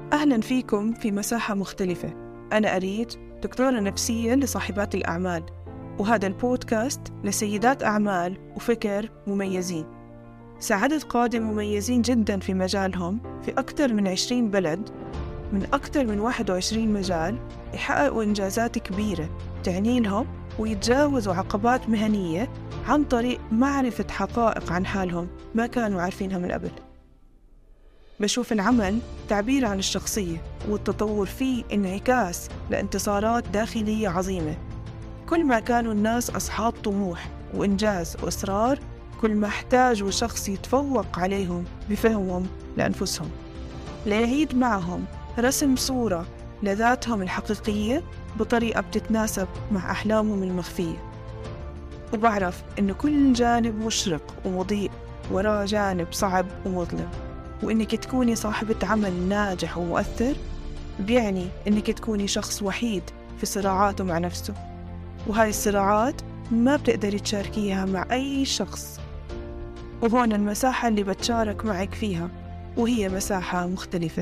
أهلا فيكم في مساحة مختلفة أنا أريد دكتورة نفسية لصاحبات الأعمال وهذا البودكاست لسيدات أعمال وفكر مميزين ساعدت قادة مميزين جدا في مجالهم في أكثر من 20 بلد من أكثر من 21 مجال يحققوا إنجازات كبيرة تعني لهم ويتجاوزوا عقبات مهنية عن طريق معرفة حقائق عن حالهم ما كانوا عارفينها من قبل بشوف العمل تعبير عن الشخصية والتطور فيه انعكاس لانتصارات داخلية عظيمة كل ما كانوا الناس أصحاب طموح وإنجاز وإصرار كل ما احتاجوا شخص يتفوق عليهم بفهمهم لأنفسهم ليعيد معهم رسم صورة لذاتهم الحقيقية بطريقة بتتناسب مع أحلامهم المخفية وبعرف إنه كل جانب مشرق ومضيء وراه جانب صعب ومظلم وإنك تكوني صاحبة عمل ناجح ومؤثر بيعني إنك تكوني شخص وحيد في صراعاته مع نفسه وهاي الصراعات ما بتقدري تشاركيها مع أي شخص وهون المساحة اللي بتشارك معك فيها وهي مساحة مختلفة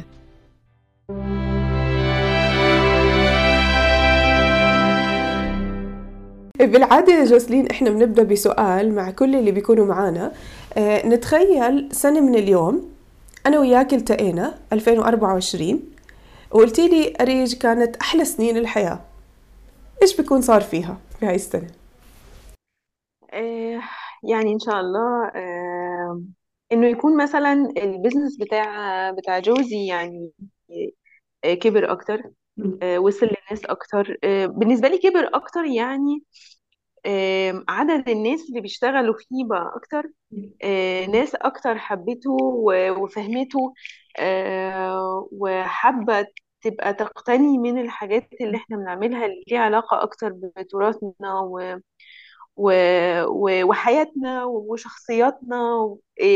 بالعادة يا جوسلين احنا بنبدأ بسؤال مع كل اللي بيكونوا معانا اه نتخيل سنة من اليوم أنا وياك التقينا 2024 وقلتي لي أريج كانت أحلى سنين الحياة إيش بيكون صار فيها في هاي السنة؟ آه، يعني إن شاء الله آه، إنه يكون مثلا البيزنس بتاع بتاع جوزي يعني آه، كبر أكتر وصل للناس أكتر بالنسبة لي كبر أكتر يعني عدد الناس اللي بيشتغلوا فيه بقى أكتر ناس أكتر حبته وفهمته وحابة تبقى تقتني من الحاجات اللي احنا بنعملها اللي ليها علاقة أكتر بتراثنا و... و... وحياتنا وشخصياتنا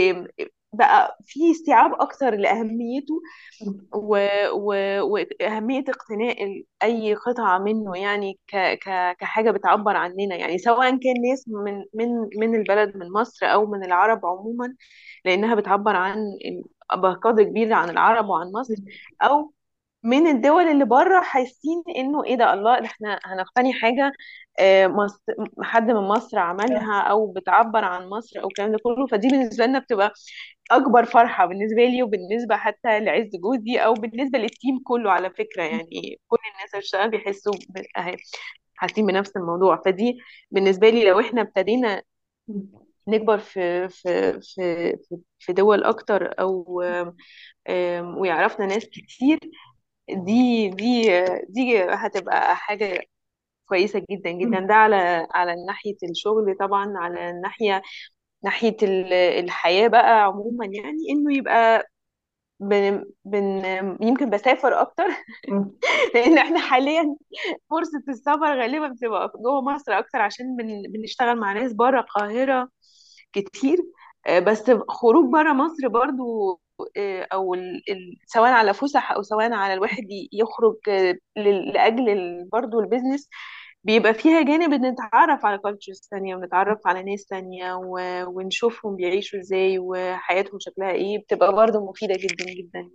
بقى في استيعاب اكتر لاهميته و... و... واهميه اقتناء اي قطعه منه يعني ك... ك... كحاجه بتعبر عننا يعني سواء كان ناس من من من البلد من مصر او من العرب عموما لانها بتعبر عن بقدر كبير عن العرب وعن مصر او من الدول اللي بره حاسين انه ايه ده الله احنا هنقتني حاجه آه، مصر حد من مصر عملها او بتعبر عن مصر او الكلام ده كله فدي بالنسبه لنا بتبقى اكبر فرحه بالنسبه لي وبالنسبه حتى لعز جوزي او بالنسبه للتيم كله على فكره يعني كل الناس اللي بتشتغل بيحسوا اهي حاسين بنفس الموضوع فدي بالنسبه لي لو احنا ابتدينا نكبر في في في في دول اكتر او ويعرفنا ناس كتير دي دي دي هتبقى حاجة كويسة جدا جدا ده على على ناحية الشغل طبعا على الناحية ناحية الحياة بقى عموما يعني انه يبقى بن بن يمكن بسافر اكتر لان احنا حاليا فرصة السفر غالبا بتبقى جوه مصر اكتر عشان بن بنشتغل مع ناس بره القاهرة كتير آه، بس خروج بره مصر برضو آه، او سواء على فسح او سواء على الواحد يخرج آه، لاجل برضو البيزنس بيبقى فيها جانب ان نتعرف على كالتشرز ثانيه ونتعرف على ناس ثانيه ونشوفهم بيعيشوا ازاي وحياتهم شكلها ايه بتبقى برضو مفيده جدا جدا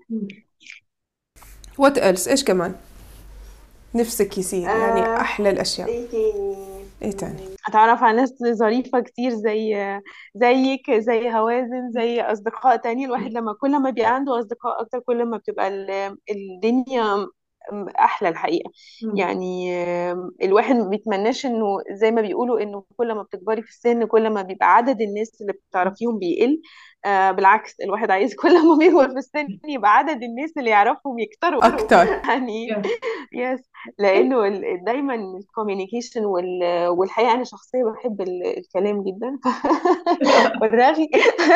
وات ايلس ايش كمان نفسك يصير يعني احلى الاشياء ايه تاني ايه تاني اتعرف على ناس ظريفة كتير زي زيك زي هوازن زي اصدقاء تاني الواحد لما كل ما بيبقى عنده اصدقاء اكتر كل ما بتبقى الدنيا احلى الحقيقه م. يعني الواحد ما بيتمناش انه زي ما بيقولوا انه كل ما بتكبري في السن كل ما بيبقى عدد الناس اللي بتعرفيهم بيقل آه بالعكس الواحد عايز كل ما بيكبر في السن يبقى عدد الناس اللي يعرفهم يكتروا اكتر يعني يس لانه دايما الكوميونيكيشن والحقيقه انا شخصيه بحب الكلام جدا والرغي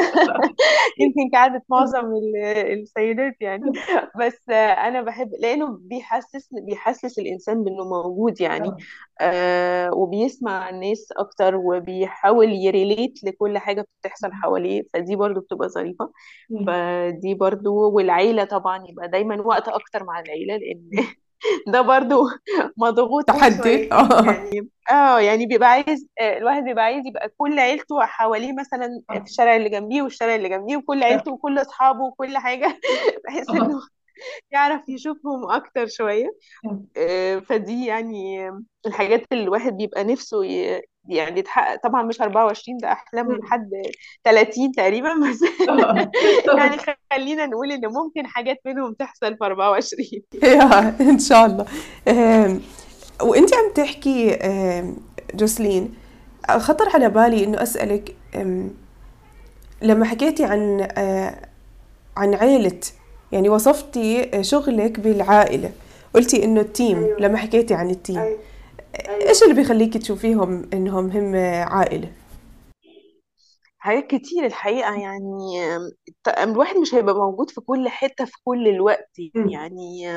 يمكن كعاده معظم السيدات يعني بس انا بحب لانه بيحسس بيحسس الانسان بانه موجود يعني آه وبيسمع الناس اكتر وبيحاول يريليت لكل حاجه بتحصل حواليه فدي برضو بتبقى ظريفه فدي برضو والعيله طبعا يبقى دايما وقت اكتر مع العيله لان ده برضو مضغوط تحدي اه يعني اه يعني بيبقى عايز آه، الواحد بيبقى عايز يبقى كل عيلته حواليه مثلا في الشارع اللي جنبيه والشارع اللي جنبيه وكل عيلته وكل اصحابه وكل حاجه بحيث انه يعرف يشوفهم اكتر شوية آه، فدي يعني الحاجات اللي الواحد بيبقى نفسه ي... يعني يتحقق طبعا مش 24 ده احلام لحد 30 تقريبا بس يعني خلينا نقول ان ممكن حاجات منهم تحصل في 24 يا ان شاء الله وانت عم تحكي جوسلين خطر على بالي انه اسالك لما حكيتي عن آه، عن عيلة يعني وصفتي شغلك بالعائلة قلتي انه التيم أيوة. لما حكيتي عن التيم أيوة. أيوة. ايش اللي بيخليكي تشوفيهم انهم هم عائلة حاجات كتير الحقيقة يعني الواحد مش هيبقى موجود في كل حتة في كل الوقت يعني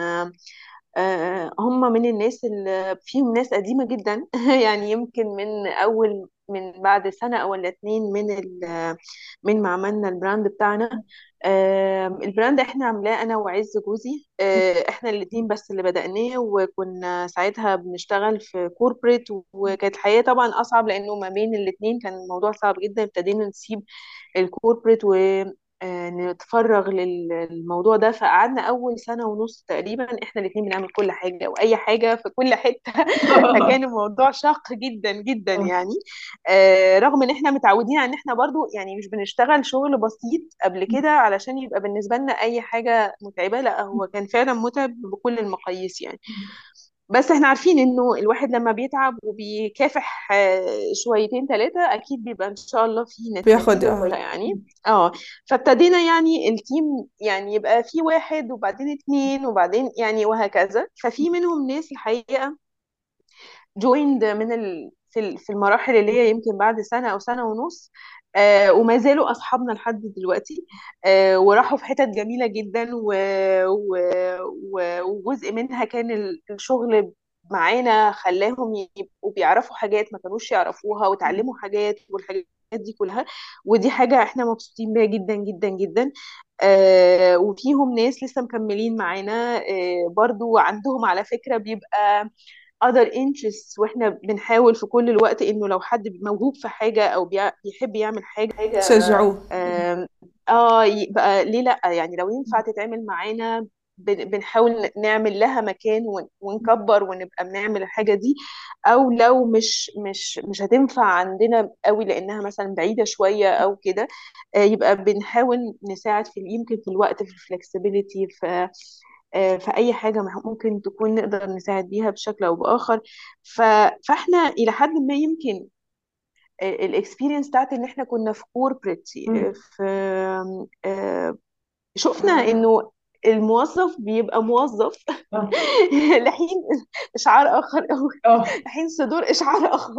آه، هم من الناس اللي فيهم ناس قديمة جدا يعني يمكن من أول من بعد سنة أو ولا اتنين من من ما عملنا البراند بتاعنا البراند احنا عاملاه انا وعز جوزي آه، احنا الاتنين بس اللي بدأناه وكنا ساعتها بنشتغل في كوربريت وكانت الحياة طبعا اصعب لانه ما بين الاتنين كان الموضوع صعب جدا ابتدينا نسيب الكوربريت آه، نتفرغ للموضوع ده فقعدنا اول سنه ونص تقريبا احنا الاثنين بنعمل كل حاجه واي حاجه في كل حته فكان الموضوع شاق جدا جدا آه. يعني آه، رغم ان احنا متعودين على ان احنا برضو يعني مش بنشتغل شغل بسيط قبل كده علشان يبقى بالنسبه لنا اي حاجه متعبه لا هو كان فعلا متعب بكل المقاييس يعني بس احنا عارفين انه الواحد لما بيتعب وبيكافح آه، شويتين ثلاثة اكيد بيبقى ان شاء الله في نتيجة بياخد اه يعني اه فابتدينا يعني التيم يعني يبقى في واحد وبعدين اتنين وبعدين يعني وهكذا ففي منهم ناس الحقيقة جويند من ال في في المراحل اللي هي يمكن بعد سنة أو سنة ونص آه وما زالوا أصحابنا لحد دلوقتي آه وراحوا في حتت جميلة جدا و... و... و... وجزء منها كان الشغل معانا خلاهم يبقوا بيعرفوا حاجات ما كانوش يعرفوها وتعلموا حاجات والحاجات دي كلها ودي حاجة احنا مبسوطين بيها جدا جدا جدا آه وفيهم ناس لسه مكملين معانا آه برضو عندهم على فكرة بيبقى other interests واحنا بنحاول في كل الوقت انه لو حد موهوب في حاجه او بيحب يعمل حاجه تشجعوه اه يبقى ليه لا يعني لو ينفع تتعمل معانا بنحاول نعمل لها مكان ونكبر ونبقى بنعمل الحاجه دي او لو مش مش مش هتنفع عندنا قوي لانها مثلا بعيده شويه او كده آه، يبقى بنحاول نساعد في يمكن في الوقت في الفلكسبيليتي في آه، في اي حاجه ممكن تكون نقدر نساعد بيها بشكل او باخر فاحنا الى حد ما يمكن الاكسبيرينس بتاعت ان احنا كنا في كوربريت في آه، شفنا انه الموظف بيبقى موظف آه. لحين اشعار اخر او لحين صدور اشعار اخر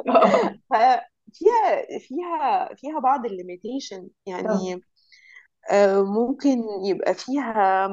ففيها فيها فيها بعض الليميتيشن يعني آه، ممكن يبقى فيها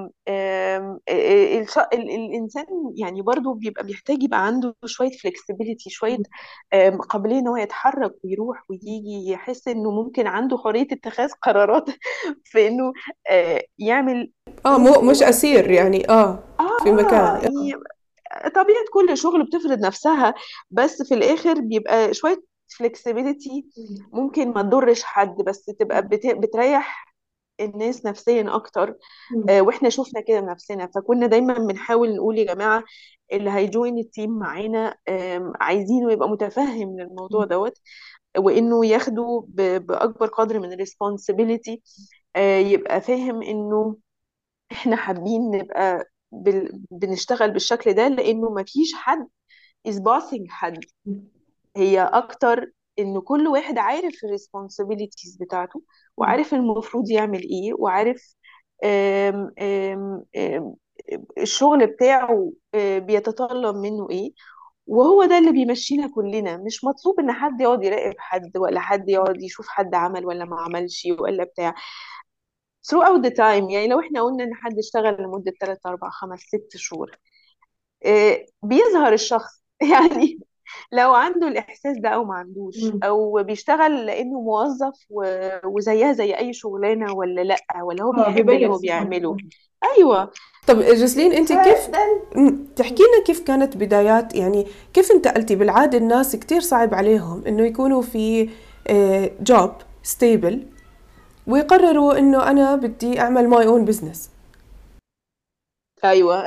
الإنسان يعني برضو بيبقى بيحتاج يبقى عنده شوية فلكسبيليتي شوية قابلية إن هو يتحرك ويروح ويجي يحس إنه ممكن عنده حرية اتخاذ قرارات في إنه آه، يعمل اه مو مش أسير يعني اه في مكان آه يعني طبيعة كل شغل بتفرض نفسها بس في الآخر بيبقى شوية فلكسبيليتي ممكن ما تضرش حد بس تبقى بتريح الناس نفسيا اكتر آه واحنا شفنا كده نفسنا فكنا دايما بنحاول نقول يا جماعه اللي هيجوين التيم معانا عايزينه يبقى متفهم للموضوع دوت وانه ياخده باكبر قدر من الريسبونسبيلتي آه يبقى فاهم انه احنا حابين نبقى بنشتغل بالشكل ده لانه مفيش حد is bossing حد هي اكتر ان كل واحد عارف الريسبونسابيلتيز بتاعته وعارف المفروض يعمل ايه وعارف آم آم آم الشغل بتاعه آه، بيتطلب منه ايه وهو ده اللي بيمشينا كلنا مش مطلوب ان حد يقعد يراقب حد ولا حد يقعد يشوف حد عمل ولا ما عملش ولا بتاع throughout the time يعني لو احنا قلنا ان حد اشتغل لمدة 3 4 5 6 شهور آه، بيظهر الشخص يعني لو عنده الإحساس ده أو ما عندوش أو بيشتغل لأنه موظف وزيها زي أي شغلانة ولا لأ ولا هو آه، بيحب اللي هو بيعمله أيوة طب جسلين انت كيف تحكي لنا كيف كانت بدايات يعني كيف انتقلتي بالعاده الناس كتير صعب عليهم انه يكونوا في جوب آه، ستيبل ويقرروا انه انا بدي اعمل ماي اون بزنس ايوه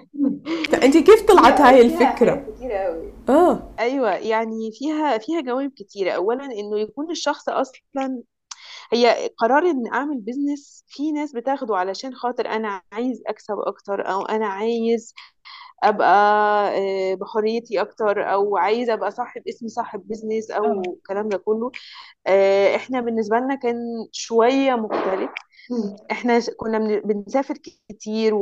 فانت كيف طلعت هاي فيها الفكره حاجات كتيرة قوي اه ايوه يعني فيها فيها جوانب كتيره اولا انه يكون الشخص اصلا هي قرار ان اعمل بيزنس في ناس بتاخده علشان خاطر انا عايز اكسب اكتر او انا عايز ابقى آه، بحريتي اكتر او عايز ابقى صاحب اسمي صاحب بيزنس او اه الكلام ده كله آه، احنا بالنسبه لنا كان شويه مختلف مم. احنا ش- كنا بن- بنسافر كتير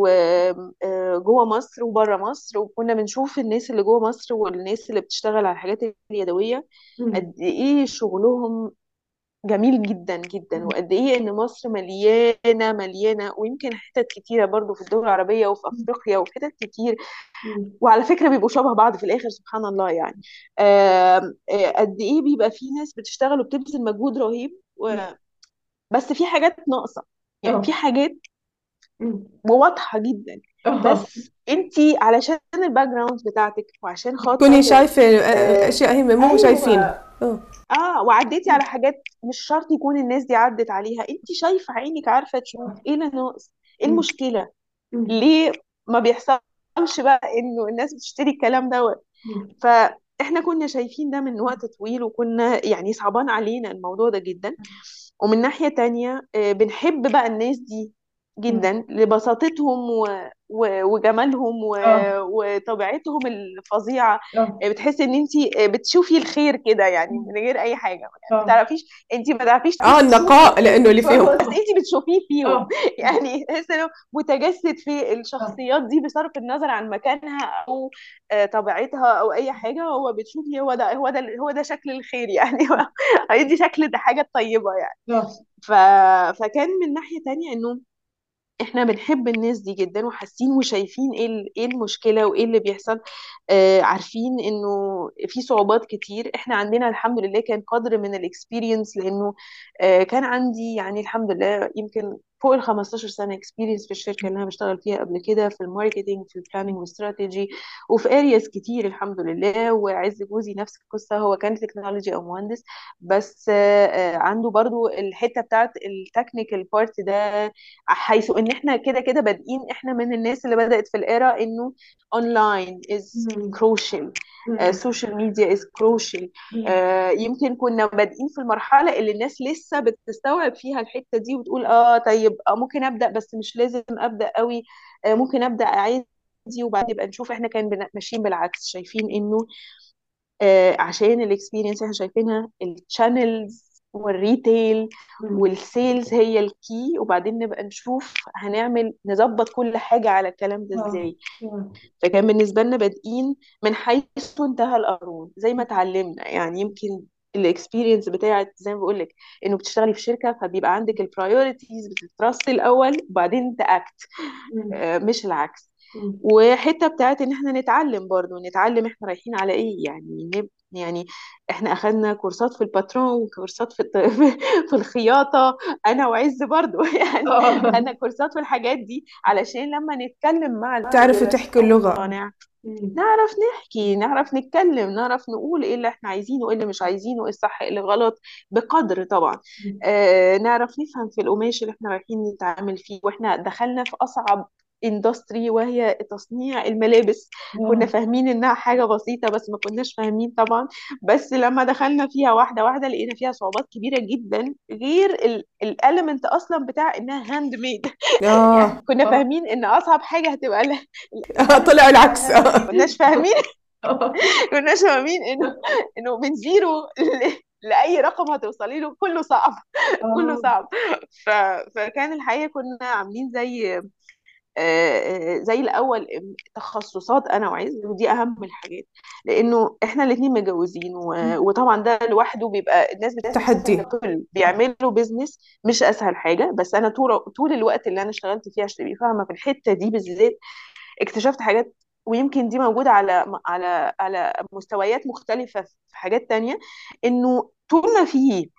وجوه مصر وبره مصر وكنا بنشوف الناس اللي جوه مصر والناس اللي بتشتغل على الحاجات اليدويه مم. قد ايه شغلهم جميل جدا جدا وقد ايه ان مصر مليانه مليانه ويمكن حتت كتيره برضو في الدول العربيه وفي افريقيا وفي حتت كتير مم. وعلى فكره بيبقوا شبه بعض في الاخر سبحان الله يعني آم، آه، قد ايه بيبقى في ناس بتشتغل وبتبذل مجهود رهيب و... بس في حاجات ناقصه يعني في اه حاجات مم. واضحه جدا اه بس انتي علشان الباك جراوند بتاعتك وعشان تكوني خاطر شايفة آه، أشياء هي مو ايوه شايفينها اه اه وعديتي على حاجات مش شرط يكون الناس دي عدت عليها انت شايفه عينك عارفه تشوف ايه اللي ناقص ايه مم. المشكله مم. ليه ما بيحصلش بقى انه الناس بتشتري الكلام دوت مم. فاحنا كنا شايفين ده من وقت طويل وكنا يعني صعبان علينا الموضوع ده جدا ومن ناحية تانية آه، بنحب بقى الناس دي مم. جدا لبساطتهم و... و... وجمالهم و... اه وطبيعتهم الفظيعة اه آه، بتحسي ان انت بتشوفي الخير كده يعني من غير اي حاجة يعني ما اه تعرفيش انت ما تعرفيش اه تشوفي النقاء الخير لأنه اللي فيهم بس انت بتشوفيه فيهم اه يعني تحس انه متجسد في اه الشخصيات دي بصرف النظر عن مكانها او آه، طبيعتها او اي حاجة هو بتشوفي هو ده هو ده هو ده شكل الخير يعني هي دي شكل ده حاجة طيبة يعني اه ف... فكان من ناحية تانية انه احنا بنحب الناس دي جدا وحاسين وشايفين ايه ال- ايه المشكلة وايه اللي بيحصل آه عارفين انه في صعوبات كتير احنا عندنا الحمد لله كان قدر من الاكسبيرينس لانه آه كان عندي يعني الحمد لله يمكن فوق ال 15 سنة اكسبيرينس في الشركة اللي انا بشتغل فيها قبل كده في الماركتينج في البلاننج والاستراتيجي وفي ارياس كتير الحمد لله وعز جوزي نفس القصة هو كان تكنولوجي او مهندس بس آه آه، عنده برضو الحتة بتاعت التكنيكال بارت ده حيث ان احنا كده كده بادئين احنا من الناس اللي بدأت في الإيرا انه اونلاين از مم. crucial مم. سوشيال ميديا از crucial مم. آه، يمكن كنا بادئين في المرحلة اللي الناس لسه بتستوعب فيها الحتة دي وتقول اه طيب آه ممكن أبدأ بس مش لازم أبدأ قوي آه ممكن أبدأ عادي وبعدين نبقى نشوف احنا كان بن- ماشيين بالعكس شايفين انه آه، عشان الاكسبيرينس احنا شايفينها الشانلز والريتيل مم. والسيلز هي الكي وبعدين نبقى نشوف هنعمل نظبط كل حاجة على الكلام ده اه ازاي اه فكان بالنسبة لنا بادئين من حيث انتهى القانون زي ما اتعلمنا يعني يمكن الاكسبيرينس بتاعت زي ما بقول لك انه بتشتغلي في شركه فبيبقى عندك البرايورتيز بتترصي الاول وبعدين تاكت مم. مش العكس مم. وحته بتاعت ان احنا نتعلم برضو نتعلم احنا رايحين على ايه يعني نب... يعني احنا اخدنا كورسات في الباترون وكورسات في الت... في الخياطه انا وعز برضو يعني اه خدنا كورسات في الحاجات دي علشان لما نتكلم مع تعرفوا تحكوا اللغة المصانع مم. نعرف نحكي نعرف نتكلم نعرف نقول ايه اللي احنا عايزينه وايه اللي مش عايزينه ايه الصح ايه اللي غلط بقدر طبعا مم. آه نعرف نفهم في القماش اللي احنا رايحين نتعامل فيه واحنا دخلنا في اصعب اندستري وهي تصنيع الملابس كنا اه فاهمين انها حاجة بسيطة بس ما كناش فاهمين طبعا بس لما دخلنا فيها واحدة واحدة لقينا فيها صعوبات كبيرة جدا غير الاليمنت اصلا بتاع انها هاند ميد يعني اه كنا اه فاهمين ان اصعب حاجة هتبقى طلع الاليمنت بتاع العكس الهاند ميد اه كناش فاهمين اه كناش فاهمين انه انه من زيرو ل- لاي رقم هتوصلي له كله صعب كله اه صعب ف... فكان الحقيقه كنا عاملين زي آه، آه، زي الاول تخصصات انا وعز ودي اهم الحاجات لانه احنا الاثنين متجوزين و... وطبعا ده لوحده بيبقى الناس تحدي بتقول بيعملوا بيزنس مش اسهل حاجه بس انا طول طول الوقت اللي انا اشتغلت فيه عشان تبقي فاهمه في الحته دي بالذات اكتشفت حاجات ويمكن دي موجودة على على على مستويات مختلفة في حاجات تانية انه طول ما في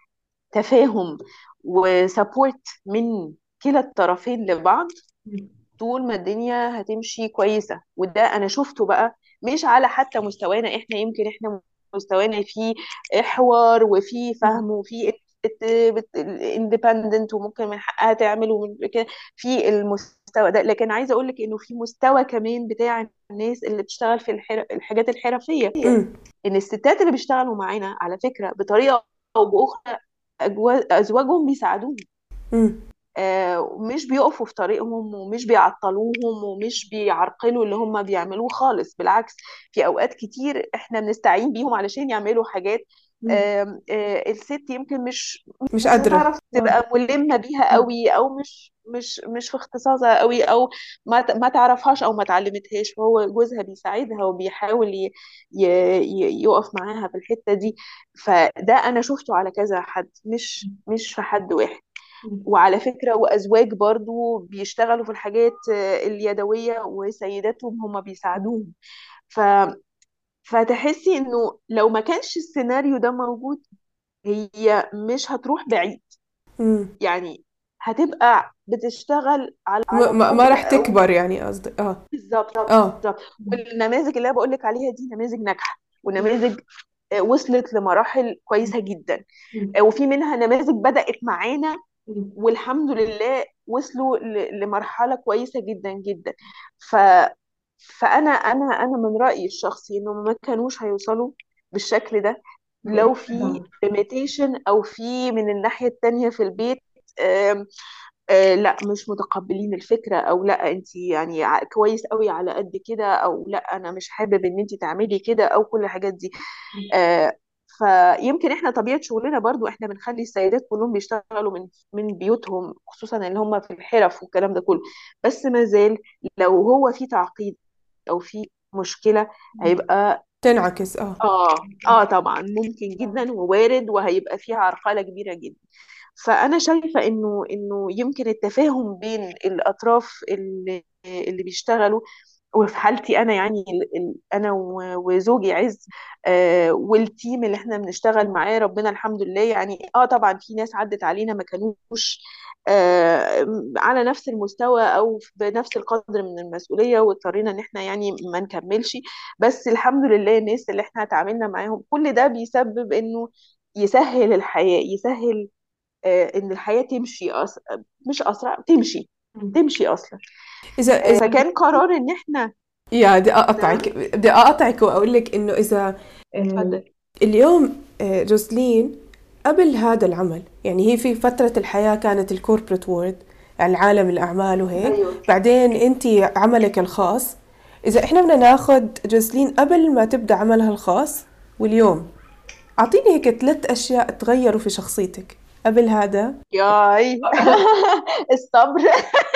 تفاهم وسبورت من كلا الطرفين لبعض مم. طول ما الدنيا هتمشي كويسة وده انا شفته بقى مش على حتى مستوانا احنا يمكن احنا مستوانا فيه حوار وفي فهم وفي اندبندنت وممكن من حقها تعمل ومن كده في المستوى المستوى ده لكن عايزه اقول لك انه في مستوى كمان بتاع الناس اللي بتشتغل في الحر... الحاجات الحرفيه مم. ان الستات اللي بيشتغلوا معانا على فكره بطريقه او باخرى أجوا- ازواجهم بيساعدوهم مم. آه، ومش بيقفوا في طريقهم ومش بيعطلوهم ومش بيعرقلوا اللي هم بيعملوه خالص بالعكس في اوقات كتير احنا بنستعين بيهم علشان يعملوا حاجات مم. آم، آه، الست يمكن مش مش مش قادرة هتعرف تبقى ملمة بيها قوي او مش مش مش في اختصاصها قوي او ما ت- ما تعرفهاش او ما تعلمتهاش فهو جوزها بيساعدها وبيحاول ي- ي- ي- يقف معاها في الحتة دي فده انا شفته على كذا حد مش مش في حد واحد وعلى فكرة وأزواج برضو بيشتغلوا في الحاجات آه، اليدوية وسيداتهم هم بيساعدوهم ف... فتحسي إنه لو ما كانش السيناريو ده موجود هي مش هتروح بعيد مم. يعني هتبقى بتشتغل على على ما, ما, ما طول راح أو تكبر يعني قصدي اه بالظبط اه بالظبط والنماذج اللي أنا بقول لك عليها دي نماذج ناجحة ونماذج آه، وصلت لمراحل كويسة جدا آه، وفي منها نماذج بدأت معانا والحمد لله وصلوا ل- لمرحلة كويسة جدا جدا ف فأنا أنا أنا من رأيي الشخصي إنه ما كانوش هيوصلوا بالشكل ده لو في limitation أو في من الناحية التانية في البيت آم، آه لا مش متقبلين الفكرة أو لا أنت يعني ع- كويس قوي على قد كده أو لا أنا مش حابب إن أنت تعملي كده أو كل الحاجات دي آه فيمكن احنا طبيعة شغلنا برضو احنا بنخلي السيدات كلهم بيشتغلوا من من بيوتهم خصوصا اللي هم في الحرف والكلام ده كله بس ما زال لو هو في تعقيد او في مشكلة هيبقى تنعكس اه اه اه طبعا ممكن جدا ووارد وهيبقى فيها عرقلة كبيرة جدا فأنا شايفة إنه إنه يمكن التفاهم بين الأطراف اللي اللي بيشتغلوا وفي حالتي أنا يعني ال- ال- أنا و- وزوجي عز آه والتيم اللي إحنا بنشتغل معاه ربنا الحمد لله يعني آه طبعا في ناس عدت علينا ما كانوش آه على نفس المستوى أو بنفس القدر من المسؤولية واضطرينا إن إحنا يعني ما نكملش بس الحمد لله الناس اللي إحنا اتعاملنا معاهم كل ده بيسبب إنه يسهل الحياة يسهل آه، ان الحياة تمشي أس... مش اسرع تمشي تمشي اصلا اذا آه، اذا فكان قرار ان احنا يا بدي نعم اقطعك بدي اقطعك واقول لك انه اذا اتفضل اليوم آه، جوزلين قبل هذا العمل يعني هي في فترة الحياة كانت الكوربريت وورد يعني عالم الأعمال وهيك ايوه بعدين أنت عملك الخاص إذا إحنا بدنا ناخد جوزلين قبل ما تبدأ عملها الخاص واليوم أعطيني هيك ثلاث أشياء تغيروا في شخصيتك قبل هذا ياي الصبر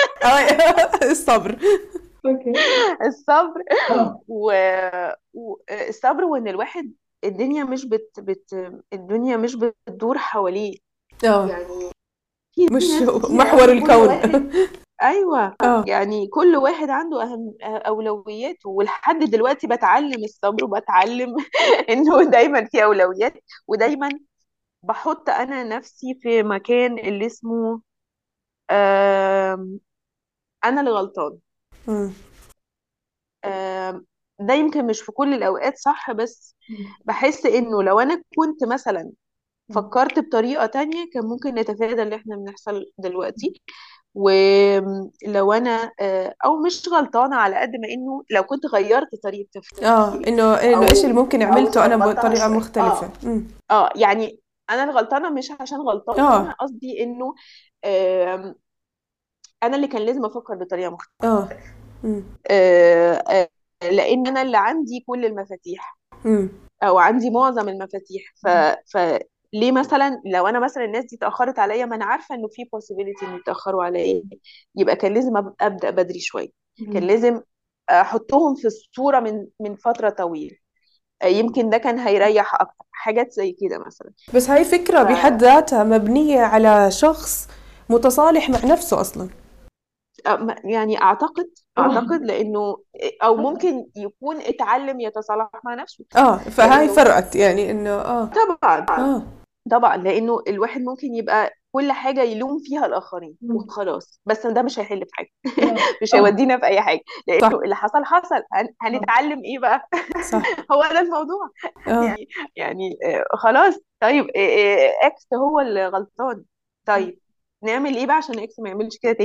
آه، الصبر اوكي الصبر اه و... و... الصبر وان الواحد الدنيا مش بت... بت... الدنيا مش بتدور حواليه اه يعني في مش ناس كتير محور قوي كل الكون واحد ايوه اه يعني كل واحد عنده اهم اولوياته ولحد دلوقتي بتعلم الصبر وبتعلم انه دايما في اولويات ودايما بحط انا نفسي في مكان اللي اسمه آم، انا اللي غلطان مم. آم، ده يمكن مش في كل الاوقات صح بس بحس انه لو انا كنت مثلا فكرت بطريقة تانية كان ممكن نتفادى اللي احنا بنحصل دلوقتي ولو انا آه، او مش غلطانة على قد ما انه لو كنت غيرت طريقة اه تفكيري انه انه ايش اللي او ممكن او عملته انا ظبطتها بطريقة شوية مختلفة اه مم. اه يعني انا الغلطانة مش عشان غلطانة اه قصدي انه آم، انا اللي كان لازم افكر بطريقة مختلفة اه مم. آه، آه، لان انا اللي عندي كل المفاتيح مم. او عندي معظم المفاتيح ف ف ليه مثلا لو انا مثلا الناس دي اتاخرت عليا ما انا عارفه انه في possibility ان يتاخروا عليا يبقى كان لازم أب- ابدا بدري شويه كان لازم احطهم في الصوره من من فتره طويله آه، يمكن ده كان هيريح اكتر حاجات زي كده مثلا بس هاي فكرة ف بحد ذاتها مبنية على شخص متصالح مع نفسه أصلا آه، ما- يعني اعتقد اعتقد لانه او ممكن يكون اتعلم يتصالح مع نفسه اه فهاي لانه فرقت يعني انه اه طبعا اه طبعا لانه الواحد ممكن يبقى كل حاجه يلوم فيها الاخرين وخلاص بس ده مش هيحل في حاجه مش اه هيودينا في اي حاجه صح لانه اللي حصل حصل هن- هنتعلم ايه بقى صح هو ده الموضوع اه يعني يعني آه، خلاص طيب آه، آه، اكس هو اللي غلطان طيب نعمل ايه بقى عشان اكس ما يعملش كده تاني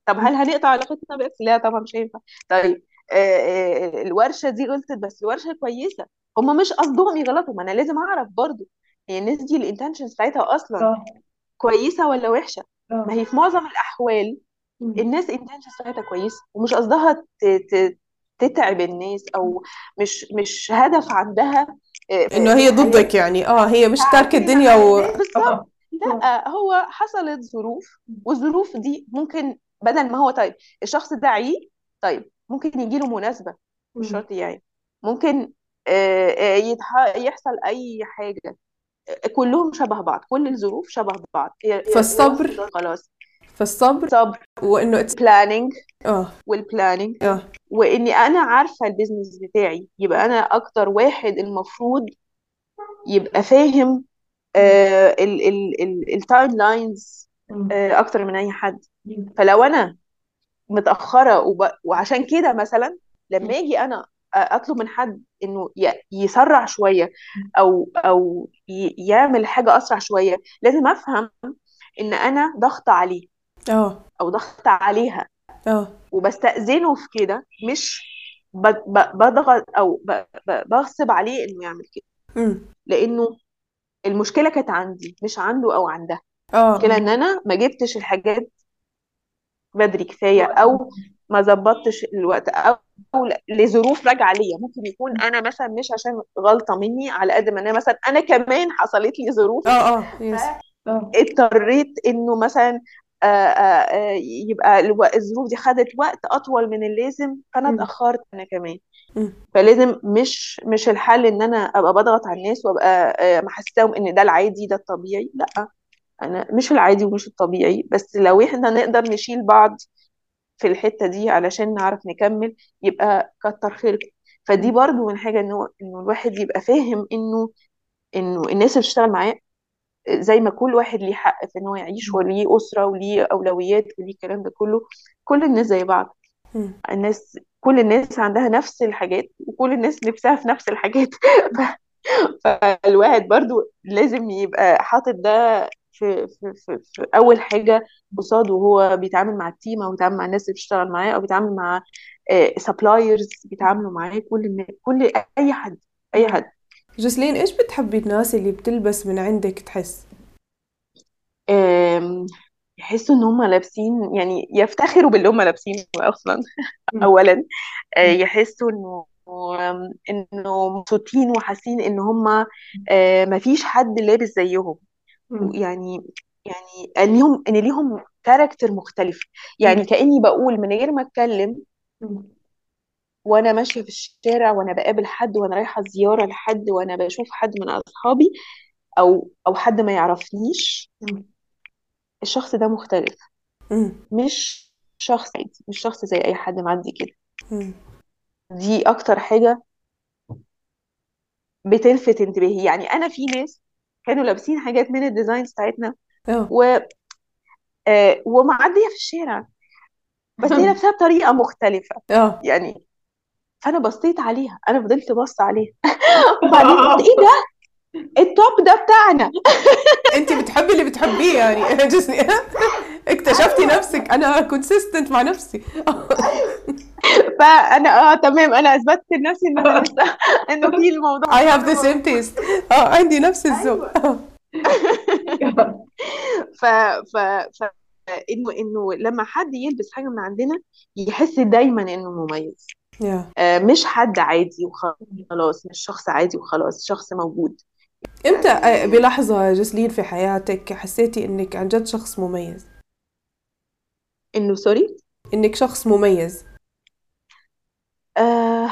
طب هل هنقطع علاقتنا بإكس لا طبعا مش هينفع طيب آه، آه، الورشة دي غلطت بس الورشة كويسة هما مش قصدهم يغلطوا ما انا لازم اعرف برضو هي الناس دي الانتنشنز بتاعتها اصلا اه كويسة ولا وحشة ما اه هي في معظم الأحوال مم. الناس intentions بتاعتها كويسة ومش قصدها ت- ت- تتعب الناس أو مش مش هدف عندها آه، في انه في هي الحياة ضدك يعني اه هي مش تاركة تعتمد الدنيا على و الناس بالظبط اه لا هو حصلت ظروف والظروف دي ممكن بدل ما هو طيب الشخص ده عيب طيب ممكن يجي له مناسبة مش مم. شرط يعني ممكن آه، آه، يتح- يحصل أي حاجة آه، كلهم شبه بعض كل الظروف شبه بعض هي هي فالصبر الوصف ده خلاص فالصبر صبر وانه اتس بلاننج اه والبلاننج اه واني انا عارفه البيزنس بتاعي يبقى انا اكتر واحد المفروض يبقى فاهم التايم لاينز مم. اكتر من اي حد فلو انا متاخره وب... وعشان كده مثلا لما اجي انا اطلب من حد انه ي... يسرع شويه او او ي... يعمل حاجه اسرع شويه لازم افهم ان انا ضغط عليه اه او ضغط عليها اه وبستأذنه في كده مش ب- ب- بضغط او ب- ب- بغصب عليه انه يعمل كده مم. لانه المشكله كانت عندي مش عنده او عندها اه المشكله ان انا ما جبتش الحاجات بدري كفايه او ما ظبطتش الوقت او أو ل- لظروف راجعه ليا ممكن يكون انا مثلا مش عشان غلطه مني على قد ما انا مثلا انا كمان حصلت لي ظروف اه اه يس اه اضطريت انه مثلا آه، آه، آه، يبقى الو- الظروف دي خدت وقت اطول من اللازم فانا مم. اتاخرت انا كمان مم. فلازم مش مش الحل ان انا ابقى بضغط على الناس وابقى آه، محسساهم ان ده العادي ده الطبيعي لا انا مش العادي ومش الطبيعي بس لو احنا نقدر نشيل بعض في الحتة دي علشان نعرف نكمل يبقى كتر خيركم فدي برضو من حاجة انه انه الواحد يبقى فاهم انه انه الناس اللي بتشتغل معاه زي ما كل واحد ليه حق في ان هو يعيش وليه اسره وليه اولويات وليه الكلام ده كله كل الناس زي بعض مم. الناس كل الناس عندها نفس الحاجات وكل الناس نفسها في نفس الحاجات ف- فالواحد برضو لازم يبقى حاطط ده في, في, في, في اول حاجه قصاده وهو بيتعامل مع التيم او بيتعامل مع الناس اللي بتشتغل معاه او بيتعامل مع سبلايرز بيتعاملوا معاه كل الناس كل اي حد اي حد جسلين ايش بتحبي الناس اللي بتلبس من عندك تحس آم، يحسوا ان هم لابسين يعني يفتخروا باللي هم لابسينه اصلا مم. اولا آه، يحسوا انه آم، انه مبسوطين وحاسين ان هم ما فيش حد لابس زيهم مم. يعني يعني انهم ان ليهم كاركتر مختلف يعني كاني بقول من غير ما اتكلم مم. وانا ماشيه في الشارع وانا بقابل حد وانا رايحه زياره لحد وانا بشوف حد من اصحابي او او حد ما يعرفنيش مم. الشخص ده مختلف مم. مش شخص عادي مش شخص زي اي حد معدي كده مم. دي اكتر حاجه بتلفت انتباهي يعني انا في ناس كانوا لابسين حاجات من الديزاينز بتاعتنا اه و آه ومعديه في الشارع بس هي لابساها بطريقه مختلفه اه يعني فانا بصيت عليها انا فضلت بص عليها وبعدين قلت ايه ده التوب ده بتاعنا انت بتحبي اللي بتحبيه يعني جسني اكتشفتي نفسك انا كونسيستنت مع نفسي فانا اه تمام انا اثبتت لنفسي ان انا لسه انه في الموضوع I have the same taste اه عندي نفس الذوق آه. ف ف ف انه انه لما حد يلبس حاجه من عندنا يحس دايما انه مميز يا آه، مش حد عادي وخلاص مش شخص عادي وخلاص شخص موجود امتى آه، بلحظة جسلين في حياتك حسيتي انك عن جد شخص مميز انه سوري انك شخص مميز آه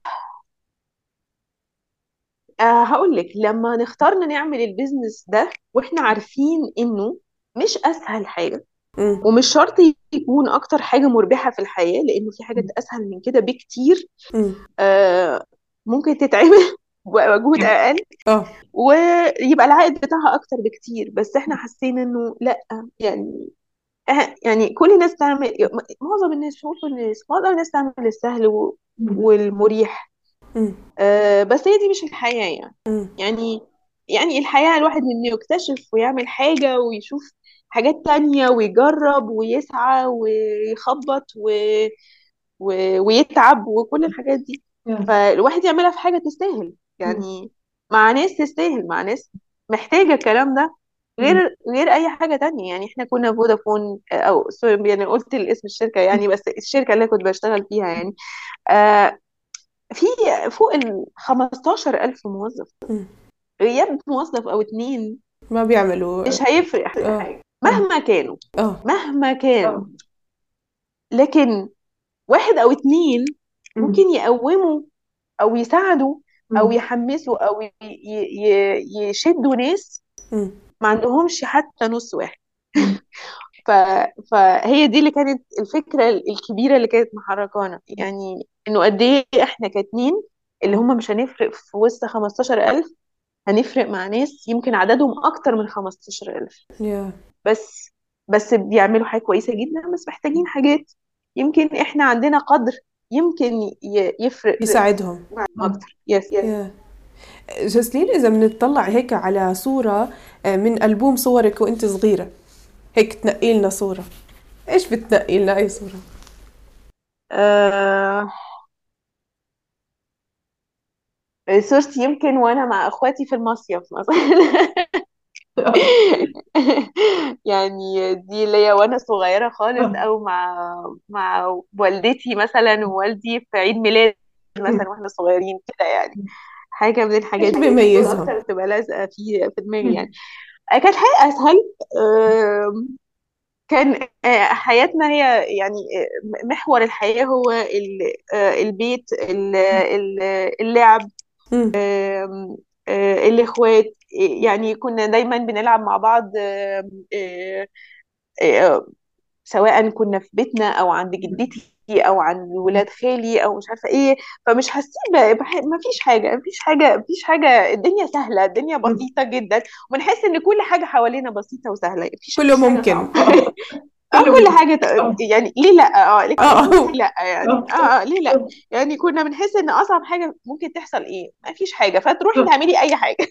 آه هقول لك لما نختارنا نعمل البيزنس ده واحنا عارفين انه مش اسهل حاجه مم. ومش شرط يكون اكتر حاجه مربحه في الحياه لانه في حاجات اسهل من كده بكتير مم. آه ممكن تتعمل بمجهود اقل اه ويبقى العائد بتاعها اكتر بكتير بس احنا حاسين انه لا يعني آه، يعني كل الناس تعمل معظم الناس مش هقول كل الناس معظم الناس تعمل السهل و- والمريح مم. آه، بس هي دي مش الحياة يعني مم. يعني يعني الحياة الواحد انه يكتشف ويعمل حاجة ويشوف حاجات تانية ويجرب ويسعى ويخبط و... و... ويتعب وكل الحاجات دي فالواحد يعملها في حاجة تستاهل يعني مع ناس تستاهل مع ناس محتاجة الكلام ده غير غير اي حاجه تانية يعني احنا كنا فودافون او سوري يعني قلت الاسم الشركه يعني بس الشركه اللي كنت بشتغل فيها يعني آه في فوق ال 15000 موظف مم. غياب موظف او اتنين ما بيعملوا مش هيفرق آه. حاجه مهما كانوا اه مهما كانوا لكن واحد او اتنين ممكن يقوموا او يساعدوا او يحمسوا او ي- ي- ي- يشدوا ناس مم. ما عندهمش حتى نص واحد ف... فهي دي اللي كانت الفكرة الكبيرة اللي كانت محركانا يعني انه قد ايه احنا كاتنين اللي هم مش هنفرق في وسط 15000 هنفرق مع ناس يمكن عددهم اكتر من 15000 يا بس بس بيعملوا حاجة كويسة جدا بس محتاجين حاجات يمكن احنا عندنا قدر يمكن ي- يفرق يساعدهم معاهم اكتر يس يس يا جسلين إذا بنطلع هيك على صورة آه، من ألبوم صورك وأنت صغيرة هيك تنقي لنا صورة إيش بتنقي لنا أي صورة؟ آه... صورتي يمكن وانا مع اخواتي في المصيف مثلا يعني دي ليا وانا صغيره خالص او مع مع والدتي مثلا ووالدي في عيد ميلاد مثلا واحنا صغيرين كده يعني حاجه من الحاجات إيش دي بيميزهم؟ اكتر تبقى لازقه في في دماغي يعني كانت حياه اسهل آم، كان آه، حياتنا هي يعني آه، محور الحياه هو ال- آه، البيت ال- ال- اللعب مم. آم، آه، الإخوات يعني كنا دايما بنلعب مع بعض آم، آه، آه، سواء كنا في بيتنا أو عند جدتي أو عند ولاد خالي أو مش عارفة إيه فمش حاسين ب- بح- ما فيش حاجة ما فيش حاجة ما فيش حاجة الدنيا سهلة الدنيا بسيطة جدا وبنحس إن كل حاجة حوالينا بسيطة وسهلة مفيش كله مفيش حاجة ممكن صعبة اه كل حاجة ت- يعني ليه لا اه ليه آه. ليه لا يعني اه اه ليه لا يعني كنا بنحس ان اصعب حاجة ممكن تحصل ايه ما فيش حاجة فتروحي تعملي اي حاجة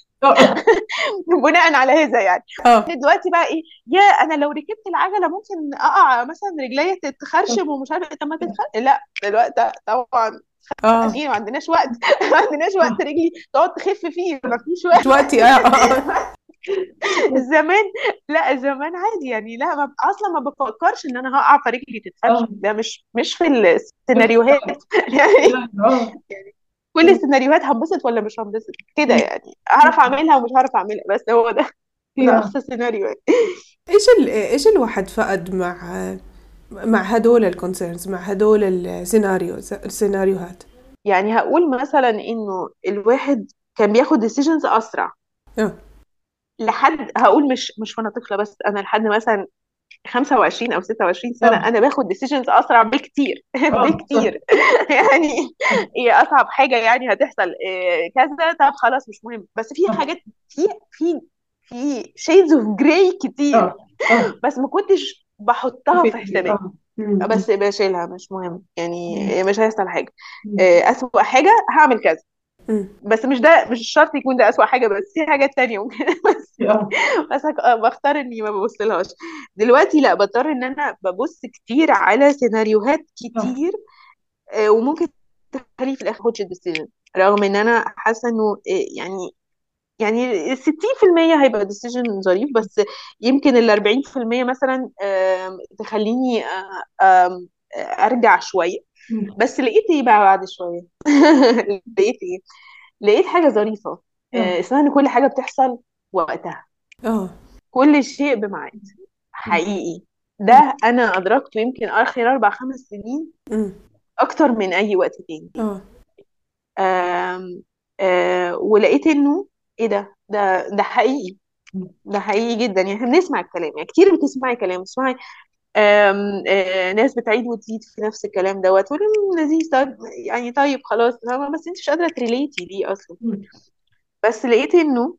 بناء على هذا يعني اه دلوقتي بقى ايه يا انا لو ركبت العجلة ممكن اقع مثلا رجليا تتخرشم ومش عارفة طب ما تتخرشم لا دلوقتي طبعا اه ايه ما عندناش وقت ما عندناش وقت رجلي تقعد تخف فيه ما فيش وقت دلوقتي اه آه. زمان لا زمان عادي يعني لا ما اصلا ما بفكرش ان انا هقع فرجلي تتفرش ده مش مش في السيناريوهات يعني كل السيناريوهات هنبسط ولا مش هنبسط كده يعني اعرف اعملها ومش هعرف اعملها بس هو ده ده اقصى سيناريو يعني. ايش ال... ايش الواحد فقد مع مع هدول الكونسيرنز مع هدول السيناريو السيناريوهات يعني هقول مثلا انه الواحد كان بياخد ديسيجنز اسرع اه لحد هقول مش مش وانا طفله بس انا لحد مثلا 25 او 26 سنه آه. انا باخد ديسيجنز اسرع بكتير آه. بكتير يعني هي اصعب حاجه يعني هتحصل إيه كذا طب خلاص مش مهم بس في آه. حاجات في في في شيدز اوف جراي كتير اه اه بس ما كنتش بحطها في حساباتي اه مم. بس بشيلها مش مهم يعني مش هيحصل حاجه مم. إيه اسوأ حاجه هعمل كذا أمم. بس مش ده مش شرط يكون ده اسوأ حاجه بس في حاجات تانية ممكن بس اه بس هك- بختار اني ما ببصلهاش دلوقتي لا بضطر ان انا ببص كتير على سيناريوهات كتير آه، وممكن تخليني في الاخر اخدش الديسيجن رغم ان انا حاسه انه آه، يعني يعني 60% هيبقى ديسيجن ظريف بس يمكن ال 40% مثلا آم، تخليني آه، آم، آه، ارجع شويه مم. بس لقيت ايه بقى بعد شويه لقيت ايه لقيت حاجه ظريفه آه، اسمها ان كل حاجه بتحصل وقتها اه كل شيء بميعاد حقيقي ده انا ادركته يمكن اخر اربع خمس سنين أمم. اكتر من اي وقت تاني اه آم آه ولقيت انه ايه ده ده ده حقيقي ده حقيقي جدا يعني احنا بنسمع الكلام يعني كتير بتسمعي كلام بتسمعي آم آه ناس بتعيد وتزيد في نفس الكلام دوت تقولي "مم، لذيذ طيب يعني طيب خلاص فاهمة؟ بس انت مش قادره تريليتي ليه اصلا مم. بس لقيت انه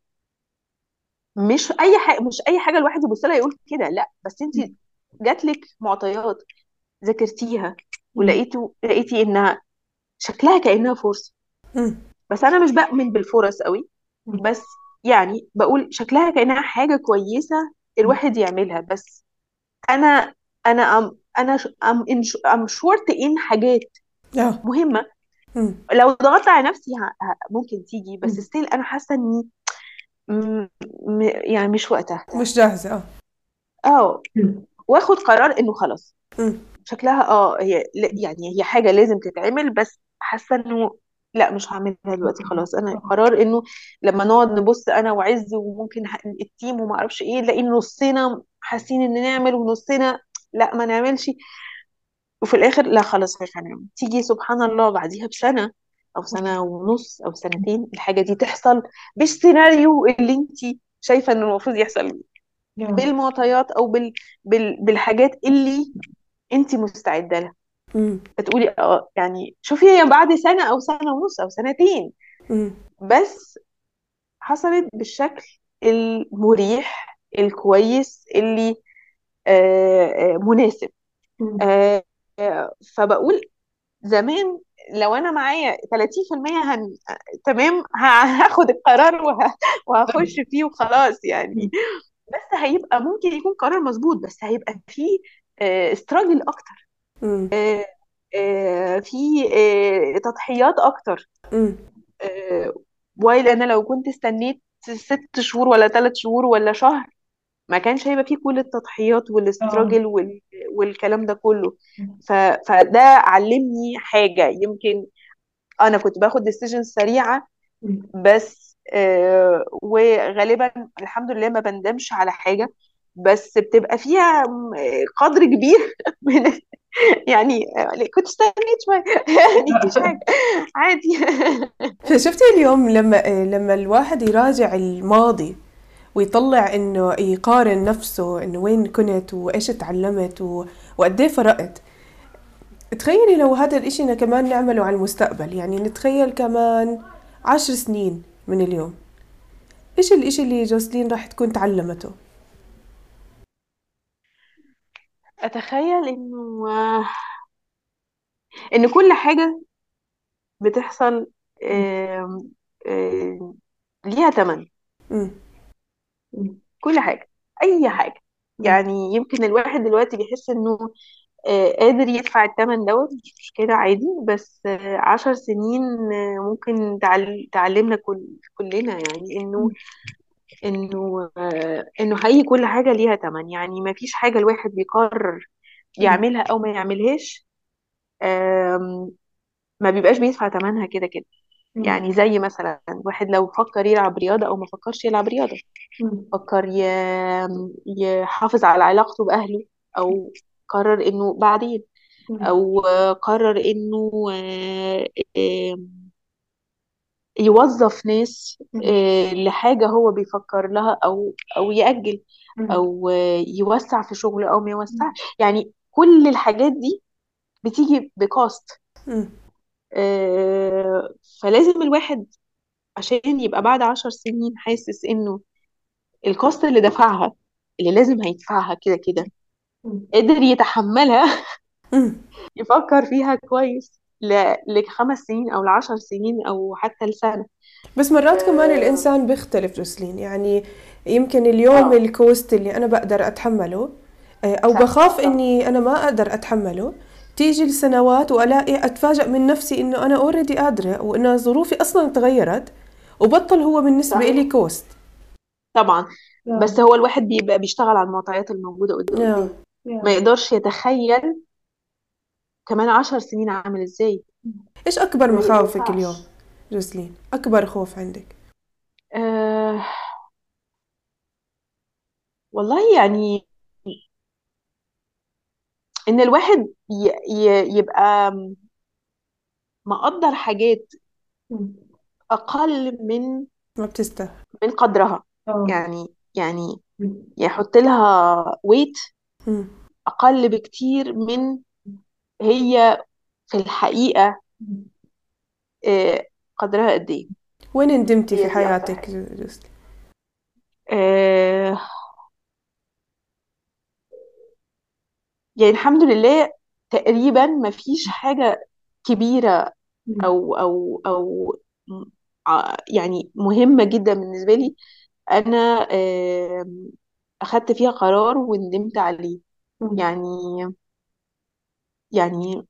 مش اي حاجه مش اي حاجه الواحد يبص لها يقول كده لا بس انت جاتلك معطيات ذاكرتيها ولقيتوا لقيتي انها شكلها كانها فرصه أمم. بس انا مش بؤمن بالفرص قوي بس يعني بقول شكلها كانها حاجه كويسه الواحد يعملها بس انا انا ام انا ام ام شورت ان حاجات اه مهمه مم. لو ضغطت على نفسي ه- ه- ممكن تيجي بس ستيل انا حاسه اني م- م- يعني مش وقتها مش جاهزة اه اه واخد قرار انه خلاص مم. شكلها اه هي لا- يعني هي حاجه لازم تتعمل بس حاسه انه لا مش هعملها دلوقتي خلاص انا قرار انه لما نقعد نبص انا وعز وممكن ه- التيم وما اعرفش ايه نلاقي نصنا حاسين ان نعمل ونصنا لا ما نعملش وفي الاخر لا خلاص مش هنعمل تيجي سبحان الله بعديها بسنه او سنه ونص او سنتين الحاجه دي تحصل بالسيناريو اللي انت شايفه انه المفروض يحصل بالمعطيات او بال... بال... بالحاجات اللي انت مستعده لها مم. فتقولي اه يعني شوفي هي بعد سنه او سنه ونص او سنتين مم. بس حصلت بالشكل المريح الكويس اللي آه، آه، مناسب آه، آه، فبقول زمان لو انا معايا 30% هن... تمام ه- هاخد القرار وه... وهخش فيه وخلاص يعني بس هيبقى ممكن يكون قرار مظبوط بس هيبقى فيه استراجل اكتر مم. آه، في آه، تضحيات اكتر مم. آه، وايل انا لو كنت استنيت ست شهور ولا ثلاث شهور ولا شهر ما كانش هيبقى فيه كل التضحيات والاستراجل وال... والكلام ده كله ف... فده علمني حاجة يمكن انا كنت باخد ديسيجن سريعة بس آه وغالبا الحمد لله ما بندمش على حاجة بس بتبقى فيها م- قدر كبير من يعني آه، كنت استنيت شوية يعني مفيش حاجة عادي فشفتي اليوم لما لما الواحد يراجع الماضي ويطلع انه يقارن نفسه انه وين كنت وايش تعلمت و... وقد ايه فرقت تخيلي لو هذا الاشي كمان نعمله على المستقبل يعني نتخيل كمان عشر سنين من اليوم ايش الاشي اللي جوزلين راح تكون تعلمته اتخيل انه آه، ان كل حاجة بتحصل آم، آم، ليها تمن امم كل حاجة أي حاجة يعني يمكن الواحد دلوقتي بيحس إنه آه، قادر يدفع الثمن دوت مش مشكلة عادي بس آه، عشر سنين آه، ممكن تعل- تعلمنا كل كلنا يعني إنه إنه آه، إنه حقيقي كل حاجة ليها تمن يعني ما فيش حاجة الواحد بيقرر يعملها أو ما يعملهاش آم، ما بيبقاش بيدفع ثمنها كده كده يعني زي مثلا واحد لو فكر يلعب رياضة أو ما فكرش يلعب رياضة فكر ي- يحافظ على علاقته بأهله أو قرر إنه بعدين أو قرر إنه آه، آه، يوظف ناس آه، لحاجة هو بيفكر لها أو أو يأجل أو آه، يوسع في شغله أو ما يوسعش يعني كل الحاجات دي بتيجي بكوست امم آه، فلازم الواحد عشان يبقى بعد عشر سنين حاسس إنه الكوست اللي دفعها اللي لازم هيدفعها كده كده قدر يتحملها امم يفكر فيها كويس ل- لخمس سنين او لعشر سنين او حتى لسنة بس مرات كمان الإنسان بيختلف جوسلين يعني يمكن اليوم آه. الكوست اللي أنا بقدر أتحمله آه، أو صح، بخاف صح. إني أنا ما أقدر أتحمله تيجي السنوات وألاقي أتفاجأ من نفسي إنه أنا أوريدي قادرة وإنه ظروفي أصلا تغيرت وبطل هو بالنسبة صحيح. إلي كوست طبعا بس هو الواحد بيبقى بيشتغل على المعطيات الموجودة قدامه آه. ما يقدرش يتخيل كمان عشر سنين عامل ازاي إيش أكبر ما مخاوفك ينفعش. اليوم جوسلين أكبر خوف عندك آه والله يعني ان الواحد ي ي يبقى مقدر حاجات اقل من ما بتستاهل من قدرها آه. يعني يعني يحط لها ويت مم. اقل بكتير من هي في الحقيقة آه، قدرها قد ايه وين ندمتي هي في دي أكتر حياتك حاجة. جوسلين آه، يعني الحمد لله تقريبا ما فيش حاجة كبيرة او او او م- ع- يعني مهمة جدا بالنسبة لي انا آم، اخدت فيها قرار وندمت عليه يعني يعني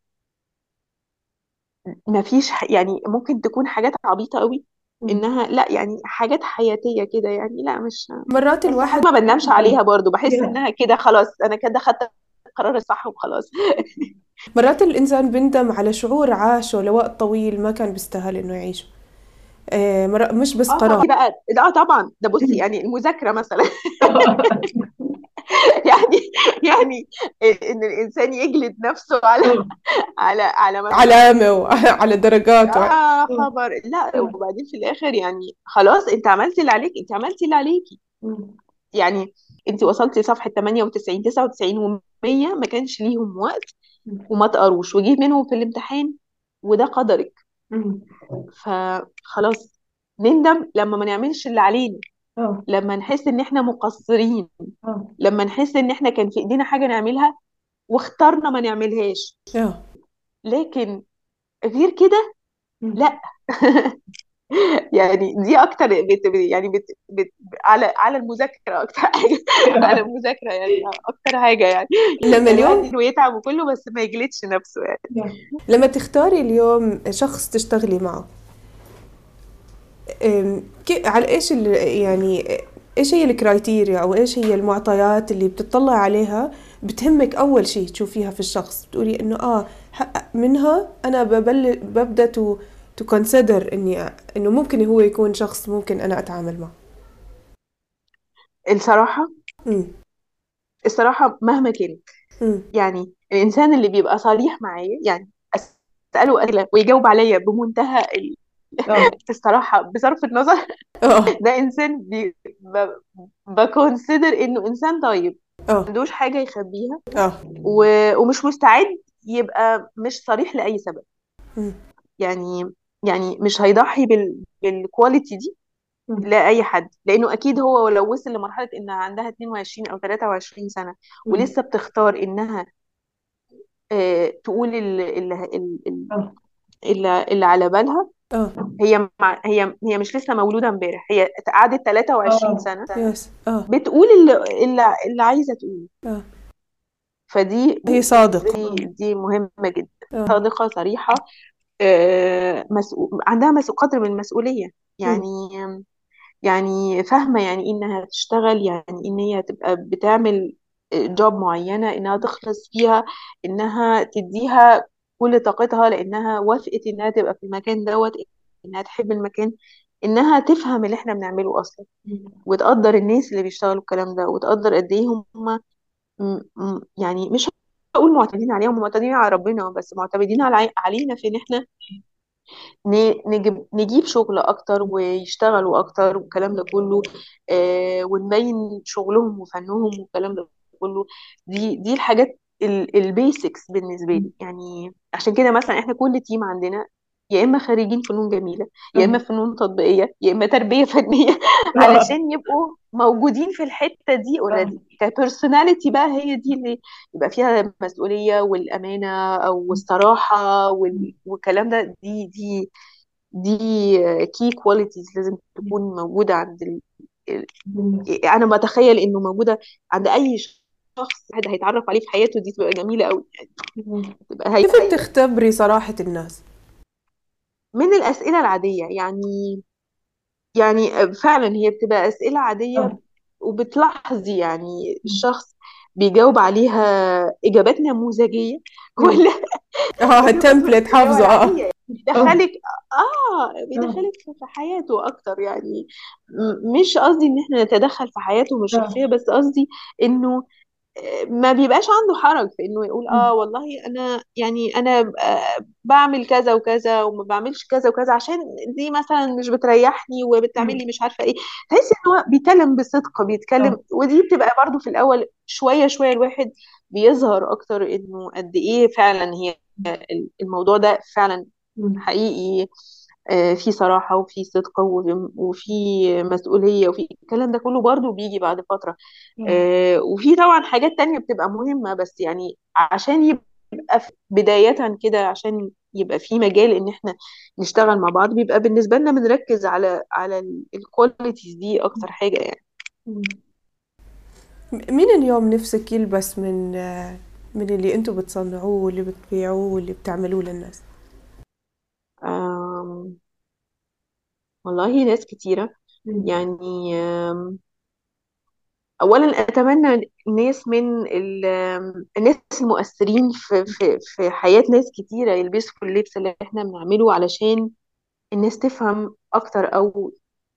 ما فيش ح- يعني ممكن تكون حاجات عبيطة قوي انها لا يعني حاجات حياتية كده يعني لا مش مرات بس الواحد ما بندمش عليها برضو بحس انها كده خلاص انا كده خدت القرار الصح وخلاص مرات الإنسان بندم على شعور عاشه لوقت طويل ما كان بيستاهل إنه يعيشه آه، مرة- مش بس اه قرار بقى اه طبعا ده بصي يعني المذاكرة مثلا يعني يعني ان الانسان يجلد نفسه على على على مثلا علامة وعلى درجات وع- اه خبر لا وبعدين في الاخر يعني خلاص انت عملتي اللي عليك انت عملتي اللي عليكي يعني انت وصلتي لصفحة 98 99 و100 ما كانش ليهم وقت وما تقروش وجيه منهم في الامتحان وده قدرك فخلاص نندم لما ما نعملش اللي علينا لما نحس ان احنا مقصرين لما نحس ان احنا كان في ايدينا حاجة نعملها واخترنا ما نعملهاش آه. لكن غير كده لا يعني دي اكتر بت يعني بت بت على على المذاكره اكتر حاجه على المذاكره يعني اكتر حاجه يعني لما يعني الواحد اليوم انه يتعب وكله بس ما يجلدش نفسه يعني لما تختاري اليوم شخص تشتغلي معه أم، كي- على ايش ال- يعني ايش هي الكرايتيريا او ايش هي المعطيات اللي بتطلع عليها بتهمك اول شيء تشوفيها في الشخص بتقولي انه اه ح- منها انا ببل ببدا تو تو كونسيدر اني انه ممكن هو يكون شخص ممكن انا اتعامل معه الصراحه امم الصراحه مهما كانت امم يعني الانسان اللي بيبقى صريح معايا يعني اساله اسئله ويجاوب عليا بمنتهى ال- الصراحه بصرف النظر اه ده انسان بي ب... بكونسيدر انه انسان طيب ما اه عندوش حاجه يخبيها اه و... ومش مستعد يبقى مش صريح لاي سبب مم. يعني يعني مش هيضحي بال... بالكواليتي دي لأي حد لأنه أكيد هو لو وصل لمرحلة إنها عندها 22 أو 23 سنة ولسه بتختار إنها آه، تقول اللي, اللي, اللي, اللي على بالها اه هي مع هي هي مش لسه مولودة امبارح هي قعدت 23 سنة يس اه بتقول اللي, اللي, اللي عايزة تقوله اه فدي هي صادقة دي دي مهمة جدا اه صادقة صريحة آه، مسؤول عندها مسؤول قدر من المسؤولية مم. يعني يعني فاهمة يعني إيه إنها تشتغل يعني إن هي تبقى بتعمل جوب معينة إنها تخلص فيها إنها تديها كل طاقتها لأنها وافقت إنها تبقى في المكان دوت إنها تحب المكان إنها تفهم اللي إحنا بنعمله أصلا وتقدر الناس اللي بيشتغلوا الكلام ده وتقدر قد إيه هم م- م- يعني مش هقول معتمدين عليهم معتمدين على ربنا بس معتمدين على علينا في إن إحنا ن- نجيب نجيب شغل اكتر ويشتغلوا اكتر والكلام ده كله آه ونبين شغلهم وفنهم والكلام ده كله دي دي الحاجات البيسكس بالنسبه لي يعني عشان كده مثلا احنا كل تيم عندنا يا اما خريجين فنون جميله يا اما فنون تطبيقيه يا اما تربيه فنيه علشان يبقوا موجودين في الحته دي اوريدي كبرسوناليتي بقى هي دي اللي يبقى فيها المسؤوليه والامانه او الصراحه وال- والكلام ده دي دي دي كي كواليتيز لازم تكون موجودة عند ال... ال- أنا بتخيل إنه موجودة عند أي شخص حد هيتعرف عليه في حياته دي تبقى جميلة قوي يعني تبقى هي كيف بتختبري صراحة الناس؟ من الأسئلة العادية يعني يعني فعلا هي بتبقى أسئلة عادية وبتلاحظي يعني الشخص بيجاوب عليها إجابات نموذجية ولا اه التمبلت حافظة اه عادية بيدخلك اه بيدخلك في في حياته اكتر يعني م- مش قصدي ان احنا نتدخل في حياته مش شخصية بس قصدي انه آه، ما بيبقاش عنده حرج في انه يقول اه والله انا يعني انا آه، بعمل كذا وكذا وما بعملش كذا وكذا عشان دي مثلا مش بتريحني وبتعمل لي مش عارفة ايه تحس ان هو بيتكلم بصدق بيتكلم ودي بتبقى برضو في الاول شوية شوية الواحد بيظهر اكتر انه قد ايه فعلا هي الموضوع ده فعلا حقيقي آه، في صراحة وفي صدق و- وفي مسؤولية وفي الكلام ده كله برضو بيجي بعد فترة آه، وفي طبعا حاجات تانية بتبقى مهمة بس يعني عشان يبقى في- بداية كده عشان يبقى في مجال ان احنا نشتغل مع بعض بيبقى بالنسبة لنا بنركز على على الكواليتيز دي اكتر حاجة يعني مين اليوم نفسك يلبس من آه، من اللي انتم بتصنعوه واللي بتبيعوه واللي بتعملوه للناس آم، والله ناس كتيرة يعني آم، أولا أتمنى ناس من ال- آم، الناس المؤثرين في في في حياة ناس كتيرة يلبسوا اللبس اللي احنا بنعمله علشان الناس تفهم أكتر أو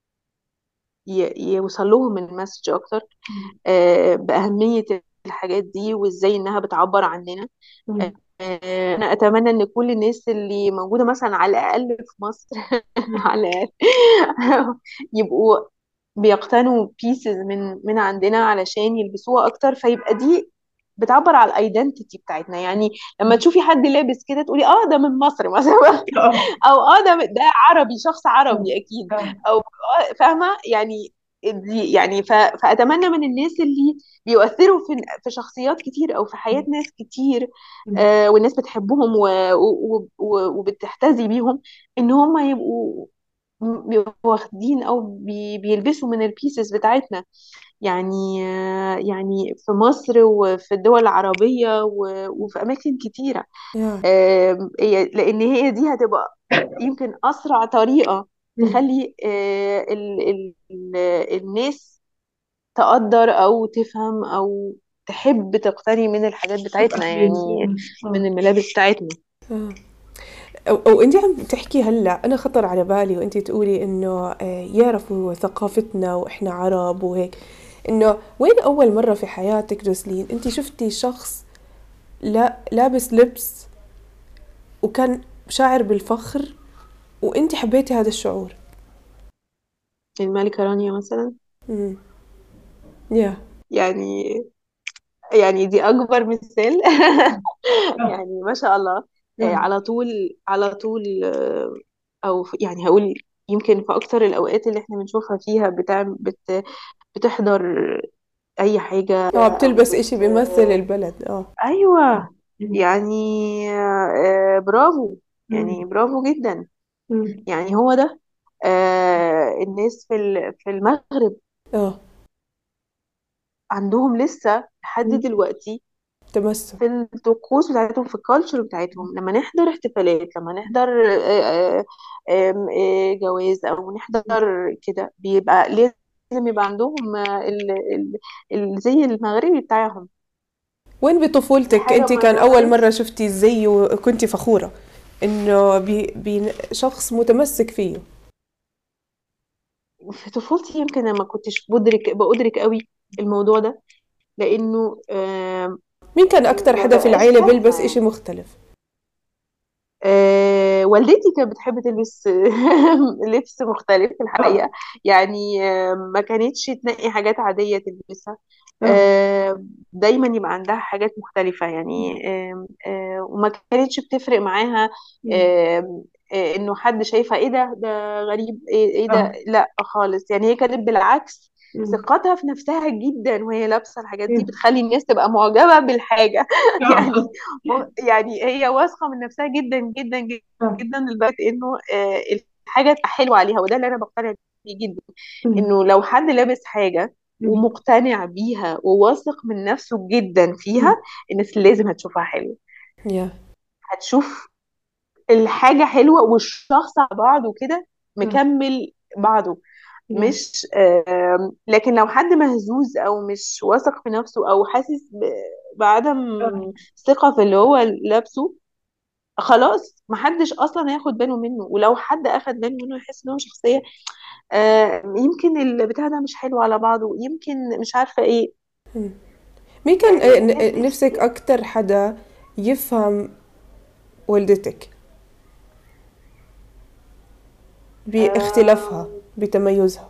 ي- يوصل لهم المسج أكتر آه، بأهمية الحاجات دي وإزاي إنها بتعبر عننا آه، أنا أتمنى إن كل الناس اللي موجودة مثلا على الأقل في مصر على الأقل يبقوا بيقتنوا بيسز من من عندنا علشان يلبسوها أكتر فيبقى دي بتعبر على الايدنتيتي بتاعتنا يعني لما تشوفي حد لابس كده تقولي اه ده من مصر مثلا او اه ده ده عربي شخص عربي اكيد او آه فاهمه يعني دي يعني ف... فاتمنى من الناس اللي بيؤثروا في في شخصيات كتير او في حياه ناس كتير آه والناس بتحبهم و... و... و... وبتحتذي بيهم ان هم يبقوا بيبقوا واخدين او بي... بيلبسوا من البيسز بتاعتنا يعني آه يعني في مصر وفي الدول العربية و... وفي أماكن كتيرة يا آه لأن هي دي هتبقى يمكن أسرع طريقة تخلي آه ال... ال... ال... الناس تقدر أو تفهم أو تحب تقتني من الحاجات بتاعتنا يعني من الملابس بتاعتنا آه. أو, أو أنت عم تحكي هلا أنا خطر على بالي وأنت تقولي إنه آه، يعرفوا ثقافتنا وإحنا عرب وهيك إنه وين أول مرة في حياتك جوزلين أنت شفتي شخص لا لابس لبس وكان شاعر بالفخر وأنت حبيتي هذا الشعور الملكة رانيا مثلا امم يا يعني يعني دي أكبر مثال يعني ما شاء الله آه، على طول على طول آه، او في- يعني هقول يمكن في اكتر الاوقات اللي احنا بنشوفها فيها بتعمل بت بتحضر اي حاجة اه او بتلبس بت إشي بيمثل البلد اه ايوه يعني آه، برافو يعني برافو جدا يعني هو ده آه، الناس في ال- في المغرب اه عندهم لسه لحد دلوقتي تمسك في الطقوس بتاعتهم في الكالتشر بتاعتهم لما نحضر احتفالات لما نحضر آه، آه، آم، آه، جواز او نحضر كده بيبقى لازم يبقى عندهم آه، ال- ال- الزي المغربي بتاعهم وين دي بطفولتك حاجة أنت ما كان أول مرة ظهرتش شفتي الزي وكنتي فخورة إنه بي بي شخص متمسك فيه في طفولتي يمكن أنا ما كنتش بدرك بأدرك قوي الموضوع ده لأنه آم، مين كان أكتر ما حدا في بقاش العيلة فاهمة بيلبس إشي يعني مختلف آه، والدتي كانت بتحب تلبس لبس مختلف في الحقيقة يعني آه، ما كانتش تنقي حاجات عادية تلبسها آه، دايما يبقى عندها حاجات مختلفة يعني آم، آه، وما كانتش بتفرق معاها آم، آه، انه حد شايفها ايه ده ده غريب ايه إيه ده لا خالص يعني هي كانت بالعكس ثقتها في نفسها جدا وهي لابسة الحاجات دي بتخلي الناس تبقى معجبة بالحاجة يعني يعني هي واثقة من نفسها جدا جدا جدا جدا لدرجة انه آه، الحاجة تبقى حلوة عليها وده اللي انا بقتنع بيه جدا انه لو حد لابس حاجة ومقتنع بيها وواثق من نفسه جدا فيها الناس لازم هتشوفها حلوة يا هتشوف الحاجة حلوة والشخص على بعضه كده مكمل بعضه مش آم، لكن لو حد مهزوز او مش واثق في نفسه او حاسس ب- بعدم ثقة في اللي هو لابسه خلاص محدش اصلا هياخد باله منه ولو حد اخد باله منه يحس ان هو شخصية آه، يمكن البتاع ده مش حلو على بعضه يمكن مش عارفة ايه مين كان آه، آه، ن- الناس آه، نفسك نفسي أكتر حدا يفهم والدتك باختلافها آه، بتميزها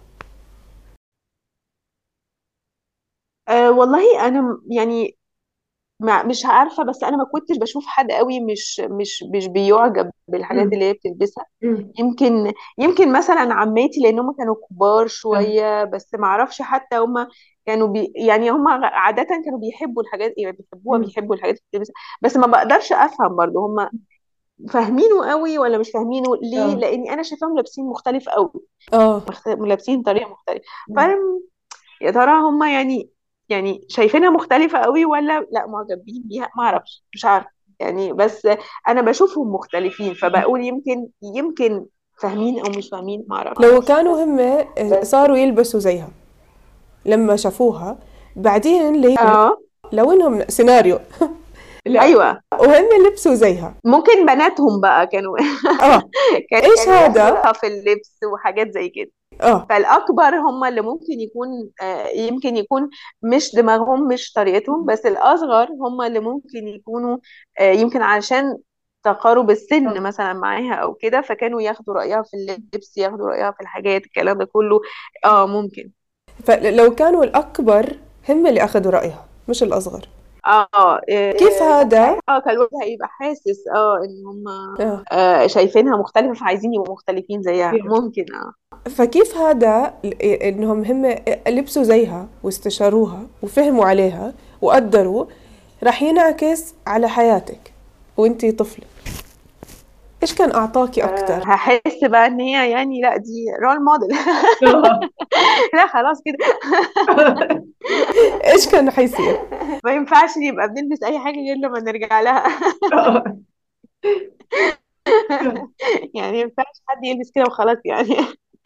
آه، والله انا م- يعني ما مش عارفة بس انا ما كنتش بشوف حد قوي مش مش مش بيعجب بالحاجات اللي هي بتلبسها يمكن يمكن مثلا عماتي لان هم كانوا كبار شويه بس ما اعرفش حتى هم كانوا بي يعني هم عاده كانوا بيحبوا الحاجات يعني بيحبوها بيحبوا الحاجات اللي بتلبسها بس ما بقدرش افهم برضو هم فاهمينه قوي ولا مش فاهمينه ليه لاني انا شايفاهم لابسين مختلف قوي اه مخت- لابسين طريقه مختلفه فانا يا ترى هم يعني يعني شايفينها مختلفة قوي ولا لا معجبين بيها ما اعرفش مش عارفة يعني بس انا بشوفهم مختلفين فبقول يمكن يمكن فاهمين او مش فاهمين ما اعرفش لو كانوا هم صاروا يلبسوا زيها لما شافوها بعدين ليه اه لو انهم سيناريو ايوه وهم لبسوا زيها ممكن بناتهم بقى كانوا اه كان إيش كانوا هذا؟ ياخدوها في اللبس وحاجات زي كده اه فالأكبر هم اللي ممكن يكون آه، يمكن يكون مش دماغهم مش طريقتهم بس الأصغر هم اللي ممكن يكونوا آه، يمكن علشان تقارب السن مثلا معاها أو كده فكانوا ياخدوا رأيها في اللبس ياخدوا رأيها في الحاجات الكلام ده كله اه ممكن فلو كانوا الأكبر هم اللي أخذوا رأيها مش الأصغر اه آه، كيف هذا؟ اه كان الواحد هيبقى حاسس اه ان هم آه. آه شايفينها مختلفة فعايزين يبقوا مختلفين زيها ممكن اه فكيف هذا انهم هم لبسوا زيها واستشاروها وفهموا عليها وقدروا راح ينعكس على حياتك وانتي طفلة ايش كان اعطاكي اكثر هحس بقى ان هي يعني لا دي رول موديل لا خلاص كده ايش كان حيصير ما ينفعش نبقى بنلبس اي حاجه غير لما نرجع لها يعني ما ينفعش حد يلبس كده وخلاص يعني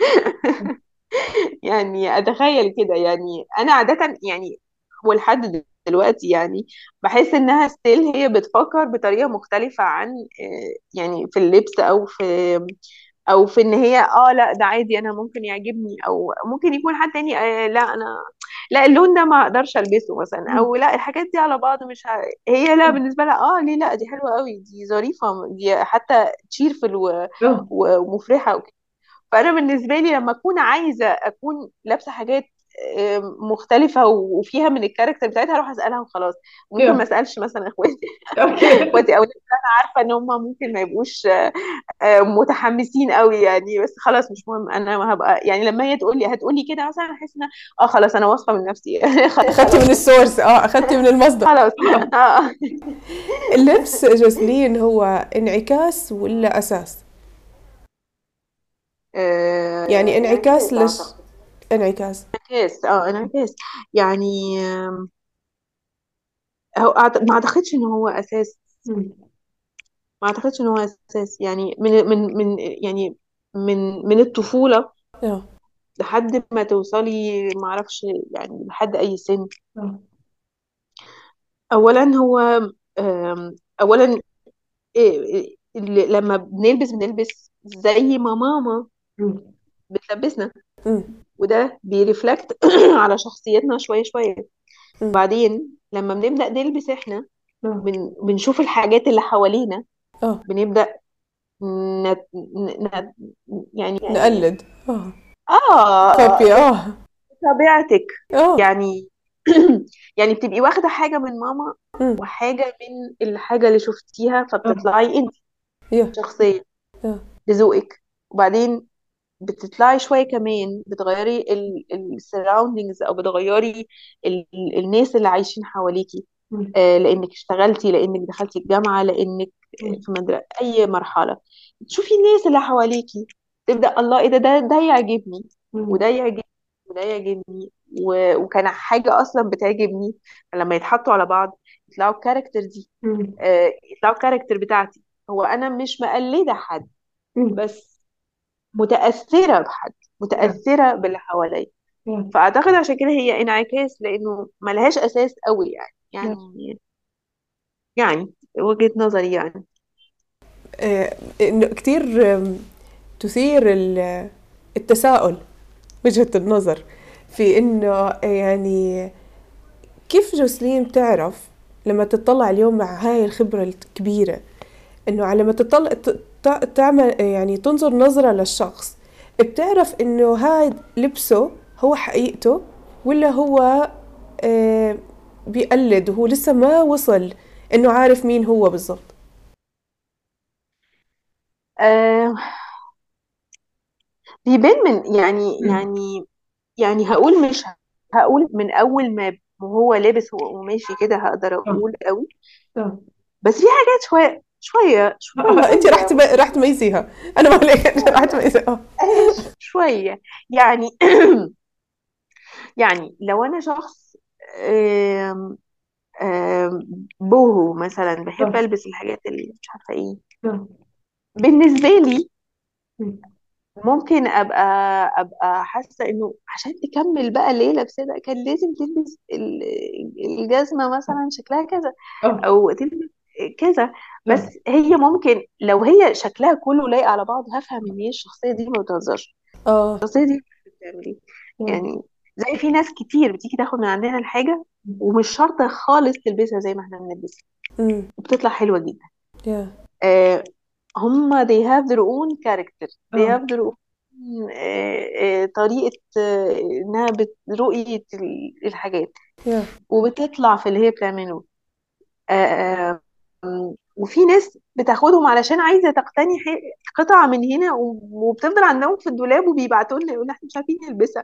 يعني اتخيل كده يعني انا عاده يعني ولحد دلوقتي يعني بحس انها ستيل هي بتفكر بطريقه مختلفه عن آه، يعني في اللبس او في او في ان هي اه لا ده عادي انا ممكن يعجبني او ممكن يكون حد تاني آه لا انا لا اللون ده ما اقدرش البسه مثلا او لا الحاجات دي على بعض مش ه... هي لا بالنسبه لها اه ليه لا دي حلوه قوي دي ظريفه دي حتى تشيرفل و... ومفرحه وكده فانا بالنسبه لي لما اكون عايزه اكون لابسه حاجات آه، مختلفة وفيها من الكاركتر بتاعتها اروح اسالها وخلاص ممكن ما اسالش مثلا اخواتي اخواتي او انا عارفه ان هم ممكن ما يبقوش آه، آه، متحمسين قوي يعني بس خلاص مش مهم انا هبقى يعني لما هي تقول لي هتقول لي كده مثلا احس ان اه خلاص انا واثقه من نفسي اخدتي من السورس اه اخدتي من المصدر خلاص اه اللبس جوزلين هو انعكاس ولا اساس آه، يعني انعكاس لش أعتقد. انعكاس انعكاس اه انعكاس يعني آم، هو أعت- ما اعتقدش ان هو اساس ما اعتقدش ان هو اساس يعني من من من يعني من من الطفولة اه لحد ما توصلي ما اعرفش يعني لحد اي سن اولا هو آم، اولا إيه إيه اللي لما بنلبس بنلبس زي ما ماما بتلبسنا أمم. وده بيرفلكت على شخصيتنا شوية شوية أمم. بعدين لما بنبدأ نلبس احنا بن بنشوف الحاجات اللي حوالينا اه بنبدأ نت... ن... يعني نقلد اه اه كوبي اه طبيعتك اه يعني يعني بتبقي واخدة حاجة من ماما أمم. وحاجة من الحاجة اللي شفتيها فبتطلعي انت يا شخصيا اه لذوقك وبعدين بتطلعي شوية كمان بتغيري السراوندينجز او بتغيري ال... ال- الناس اللي عايشين حواليكي آه، لانك اشتغلتي لانك دخلتي الجامعة لانك في مدرسة اي مرحلة تشوفي الناس اللي حواليكي تبدأ الله ايه ده ده ده يعجبني وده يعجبني وده يعجبني و... وكان حاجة اصلا بتعجبني لما يتحطوا على بعض يطلعوا الكاركتر دي آه، يطلعوا الكاركتر بتاعتي هو انا مش مقلدة حد بس متأثرة بحد متأثرة باللي حواليا فأعتقد عشان كده هي انعكاس لأنه ملهاش أساس قوي يعني يعني يعني وجهة نظري يعني آه، إنه كتير آم، تثير ال- التساؤل وجهة النظر في إنه يعني كيف جوسلين بتعرف لما تطلع اليوم مع هاي الخبرة الكبيرة إنه على ما تطلع ت- ت- تعمل يعني تنظر نظرة للشخص بتعرف إنه هاي لبسه هو حقيقته ولا هو آه، بيقلد وهو لسه ما وصل إنه عارف مين هو بالضبط آه بيبان من يعني يعني يعني هقول مش هقول من أول ما وهو لابس وماشي كده هقدر أقول قوي بس في حاجات شوية شوية آه، انت راح شوية تم... راح تميزيها انا ما عليك انت راح تميزيها آه. شوية يعني يعني لو أنا شخص آم، آم، بوهو مثلا بحب آه. البس الحاجات اللي مش عارفه ايه آه. بالنسبه لي مم. ممكن ابقى ابقى حاسه انه عشان تكمل بقى اللي هي لابساه ده كان لازم تلبس ال- الجزمه مثلا شكلها كذا آه. او تلبس كذا آه. بس هي ممكن لو هي شكلها كله لايق على بعض هفهم ان هي الشخصيه دي ما بتهزرش اه الشخصيه دي بتعمل ايه يعني زي في ناس كتير بتيجي تاخد من عندنا الحاجه ومش شرط خالص تلبسها زي ما احنا بنلبسها امم وبتطلع حلوه جدا يا آه هم they have their own character they اه have their own آه، آه، طريقة آه، إنها بت- رؤية ال- الحاجات يا وبتطلع في اللي هي بتعمله آه، آه، آم، وفي ناس بتاخدهم علشان عايزة تقتني ح- قطعة من هنا و- وبتفضل عندهم في الدولاب وبيبعتوا لنا يقولوا احنا مش عارفين نلبسها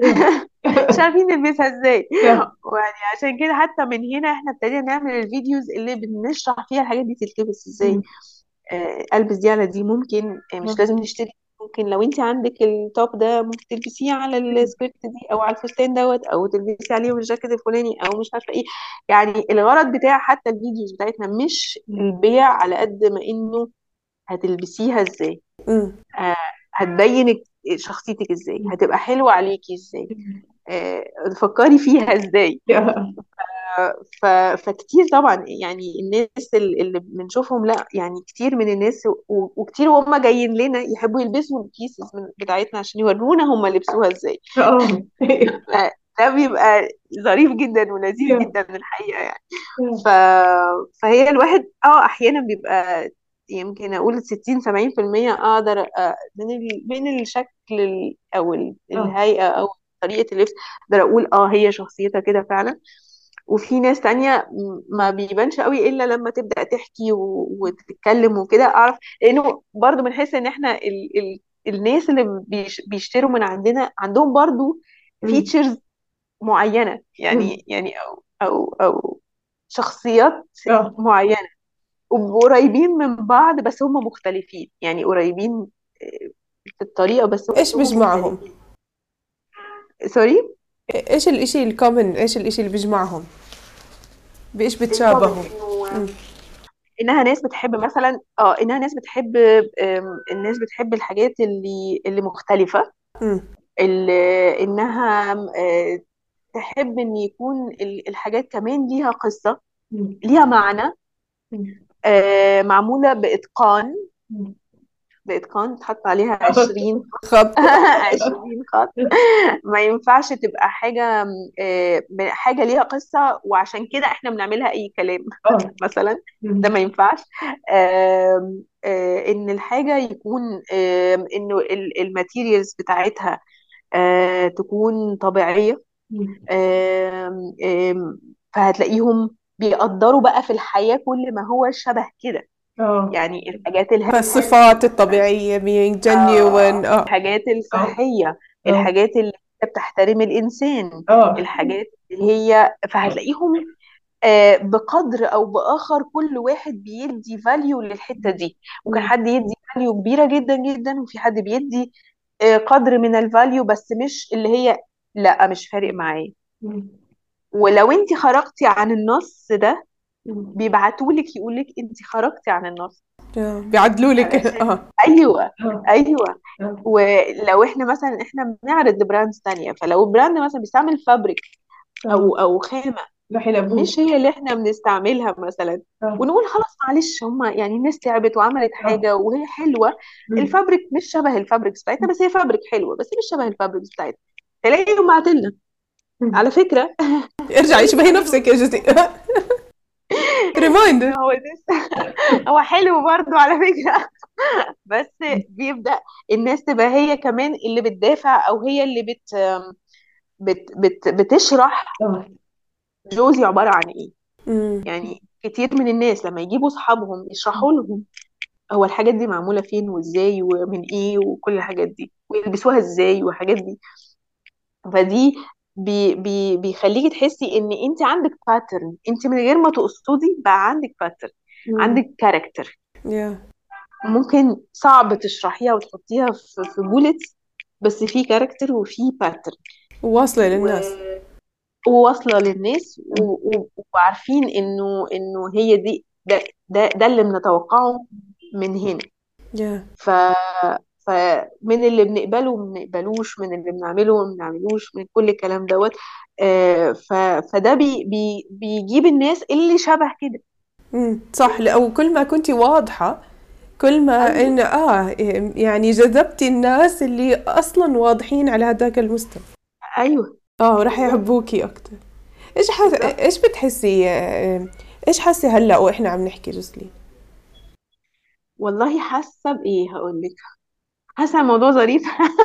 مش عارفين نلبسها ازاي يا ويعني عشان كده حتى من هنا احنا ابتدينا نعمل الفيديوز اللي بنشرح فيها الحاجات دي تتلبس ازاي مم. آه، البس دي على دي ممكن آه، مش آه. لازم نشتري ممكن لو انت عندك التوب ده ممكن تلبسيه على السكيرت دي او على الفستان دوت او تلبسي عليه الجاكيت الفلاني او مش عارفه ايه يعني الغرض بتاع حتى الفيديوز بتاعتنا مش مم. البيع على قد ما انه هتلبسيها ازاي مم. آه، هتبينك شخصيتك ازاي هتبقى حلوة عليكي ازاي آه، تفكري فيها ازاي يا ف... فكتير طبعا يعني الناس ال- اللي بنشوفهم لا يعني كتير من الناس و... وكتير وهم جايين لنا يحبوا يلبسوا البيسز من بتاعتنا عشان يورونا هم لبسوها ازاي اه ده بيبقى ظريف جدا ولذيذ يا جدا الحقيقة يعني ف... يا فهي الواحد اه احيانا بيبقى يمكن اقول 60 70% اقدر أ- من ال... من الشكل ال... او ال... اه الهيئة او طريقة اللبس اقدر اقول اه هي شخصيتها كده فعلا وفي ناس تانية م- ما بيبانش قوي الا لما تبدأ تحكي و... وتتكلم وكده اعرف لانه برضو بنحس ان احنا ال... ال... الناس اللي بيش... بيشتروا من عندنا عندهم برضو مم. فيتشرز معينة مم. يعني يعني أو أو أو شخصيات اه معينة وقريبين من بعض بس هم مختلفين يعني قريبين آه، في الطريقة بس ايش هم بيجمعهم مختلفين سوري ايش الاشي الكومن ايش الاشي اللي بيجمعهم بايش الكومن بتشابهوا انه مم. انها ناس بتحب مثلا اه انها ناس بتحب آم، الناس بتحب الحاجات اللي اللي مختلفة مم. اللي انها آه، تحب ان يكون ال- الحاجات كمان ليها قصة مم. ليها معنى مم. آه، معمولة بإتقان مم. بإتقان تحط عليها عشرين خط عشرين خط ما ينفعش تبقى حاجة آه، حاجة ليها قصة وعشان كده احنا بنعملها أي كلام اه مثلا مم. ده ما ينفعش آم، آه، إن الحاجة يكون آم، إنه الماتيريالز بتاعتها آه، تكون طبيعية مم. آم، آم، فهتلاقيهم بيقدروا بقى في الحياة كل ما هو شبه كده اه يعني الحاجات الهادية فالصفات الطبيعية being genuine آه اه الحاجات اه الصحية اه الحاجات اللي هي بتحترم الإنسان اه الحاجات اللي هي فهتلاقيهم آه بقدر أو بآخر كل واحد بيدي فاليو للحتة دي ممكن مم. حد يدي فاليو كبيرة جدا جدا وفي حد بيدي آه قدر من الفاليو بس مش اللي هي لا مش فارق معايا مم. ولو انت خرجتي عن النص ده مم. بيبعتولك يقولك انت خرجتي عن النص آه. بيعدلوا لك علشان اه ايوه اه ايوه اه ولو احنا مثلا احنا بنعرض براندز تانية فلو براند مثلا بيستعمل فابريك اه او او خامة راح يلبوك مش هي اللي احنا بنستعملها مثلا اه ونقول خلاص معلش هما يعني الناس تعبت وعملت اه حاجة وهي حلوة مم. الفابريك مش شبه الفابريكس بتاعتنا بس هي فابريك حلوة بس مش شبه الفابريكس بتاعتنا تلاقيهم بعتلنا مم. على فكرة ارجعي اشبهي نفسك يا جوزي ريمايندر هو ده هو حلو برضو على فكرة بس بيبدأ الناس تبقى هي كمان اللي بتدافع او هي اللي بت بت بت بتشرح اه جوزي عبارة عن ايه مم. يعني كتير من الناس لما يجيبوا اصحابهم يشرحوا لهم هو الحاجات دي معمولة فين وازاي ومن ايه وكل الحاجات دي ويلبسوها ازاي والحاجات دي فدي بي بي بيخليكي تحسي ان انت عندك باترن انت من غير ما تقصدي بقى عندك باترن مم. عندك كاركتر يا ممكن صعب تشرحيها وتحطيها في في بولتس بس في كاركتر وفي باترن واصلة و... للناس وواصله للناس و- و- وعارفين انه انه هي دي ده ده, ده اللي بنتوقعه من هنا يا ف فمن اللي بنقبله وما بنقبلوش من اللي بنعمله وما بنعملوش من كل الكلام دوت آه، ف... فده بي... بي... بيجيب الناس اللي شبه كده مم، صح لأ كل ما كنتي واضحة كل ما أيوة. إن آه يعني جذبتي الناس اللي أصلا واضحين على هذاك المستوى ايوه اه راح يحبوكي أكتر إيش حس... بالظبط. إيش بتحسي آه، إيش حاسة هلا وإحنا عم نحكي جسلين والله حاسه بايه هقول لك حاسه الموضوع ظريف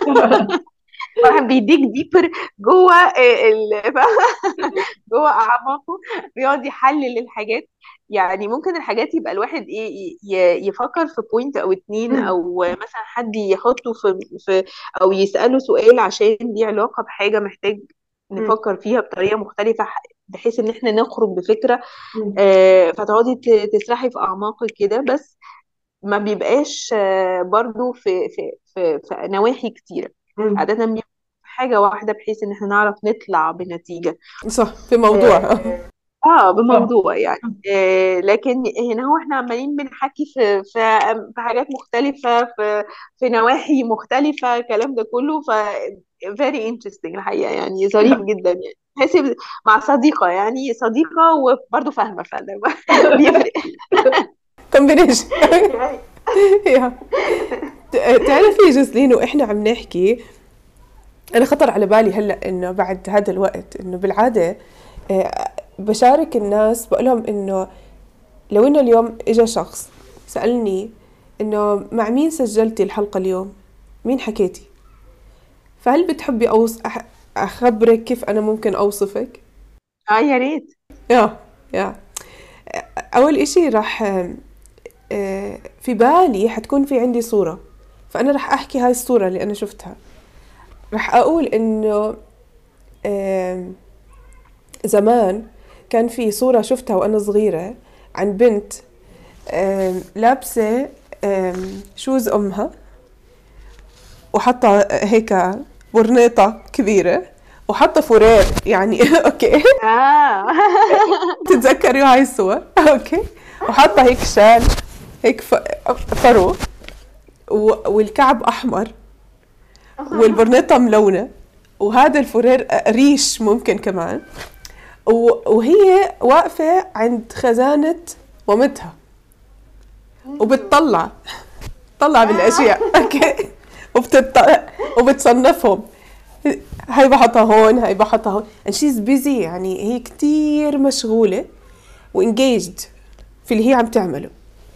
واحد بيديك ديبر جوه ال... جوه اعماقه بيقعد يحلل الحاجات يعني ممكن الحاجات يبقى الواحد ايه ي- ي- يفكر في بوينت او اتنين مم. او مثلا حد يحطه في في او يسأله سؤال عشان ليه علاقة بحاجة محتاج نفكر فيها بطريقة مختلفة ح- بحيث ان احنا نخرج بفكرة آه، فتقعدي ت- تسرحي في اعماقك كده بس ما بيبقاش آه، برضو في في في, في نواحي كتيرة عادة بيبقى في حاجة واحدة بحيث ان احنا نعرف نطلع بنتيجة صح في موضوع اه بموضوع يعني آه لكن هنا هو احنا عمالين بنحكي في في في حاجات مختلفة في في نواحي مختلفة الكلام ده كله ف very interesting الحقيقة يعني ظريف جدا يعني تحسي مع صديقة يعني صديقة وبرضه فاهمة فده بيفرق كومبينيشن يا تعرفي جسلين واحنا عم نحكي انا خطر على بالي هلا انه بعد هذا الوقت انه بالعاده آه، بشارك الناس بقول لهم انه لو انه اليوم اجى شخص سالني انه مع مين سجلتي الحلقه اليوم مين حكيتي فهل بتحبي أوص... أح- اخبرك كيف انا ممكن اوصفك اه يا ريت يا يا أول إشي راح آه، في بالي حتكون في عندي صورة فأنا راح أحكي هاي الصورة اللي أنا شفتها راح أقول إنه آم، زمان كان في صورة شفتها وأنا صغيرة عن بنت آم، لابسة آم، شوز أمها وحاطة هيك برنيطة كبيرة وحاطة فورير يعني أوكي اه تتذكري هاي الصور اوكي وحاطه هيك شال هيك ف- فرو و- والكعب احمر والبرنيطه ملونه وهذا الفورير ريش ممكن كمان و- وهي واقفه عند خزانه مامتها وبتطلع تطلع بالاشياء اوكي وبتطلع وبتصنفهم هاي بحطها هون هاي بحطها هون and she's busy يعني هي كتير مشغولة وانجيجد في اللي هي عم تعمله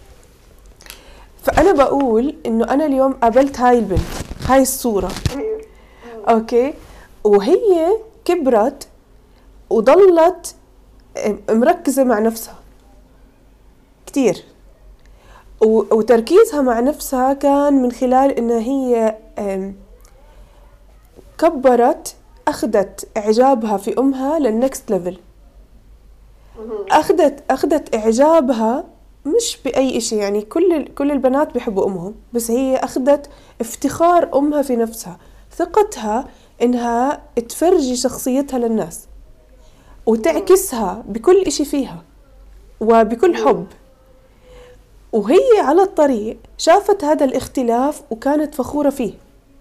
فأنا بقول إنه أنا اليوم قابلت هاي البنت هاي الصورة أوكي وهي كبرت وضلت مركزة مع نفسها كتير و- وتركيزها مع نفسها كان من خلال إنها هي أم، كبرت أخذت إعجابها في أمها للنكست ليفل أخذت أخذت إعجابها مش بأي إشي يعني كل كل البنات بيحبوا أمهم بس هي أخذت افتخار أمها في نفسها ثقتها إنها تفرجي شخصيتها للناس وتعكسها بكل إشي فيها وبكل حب وهي على الطريق شافت هذا الاختلاف وكانت فخورة فيه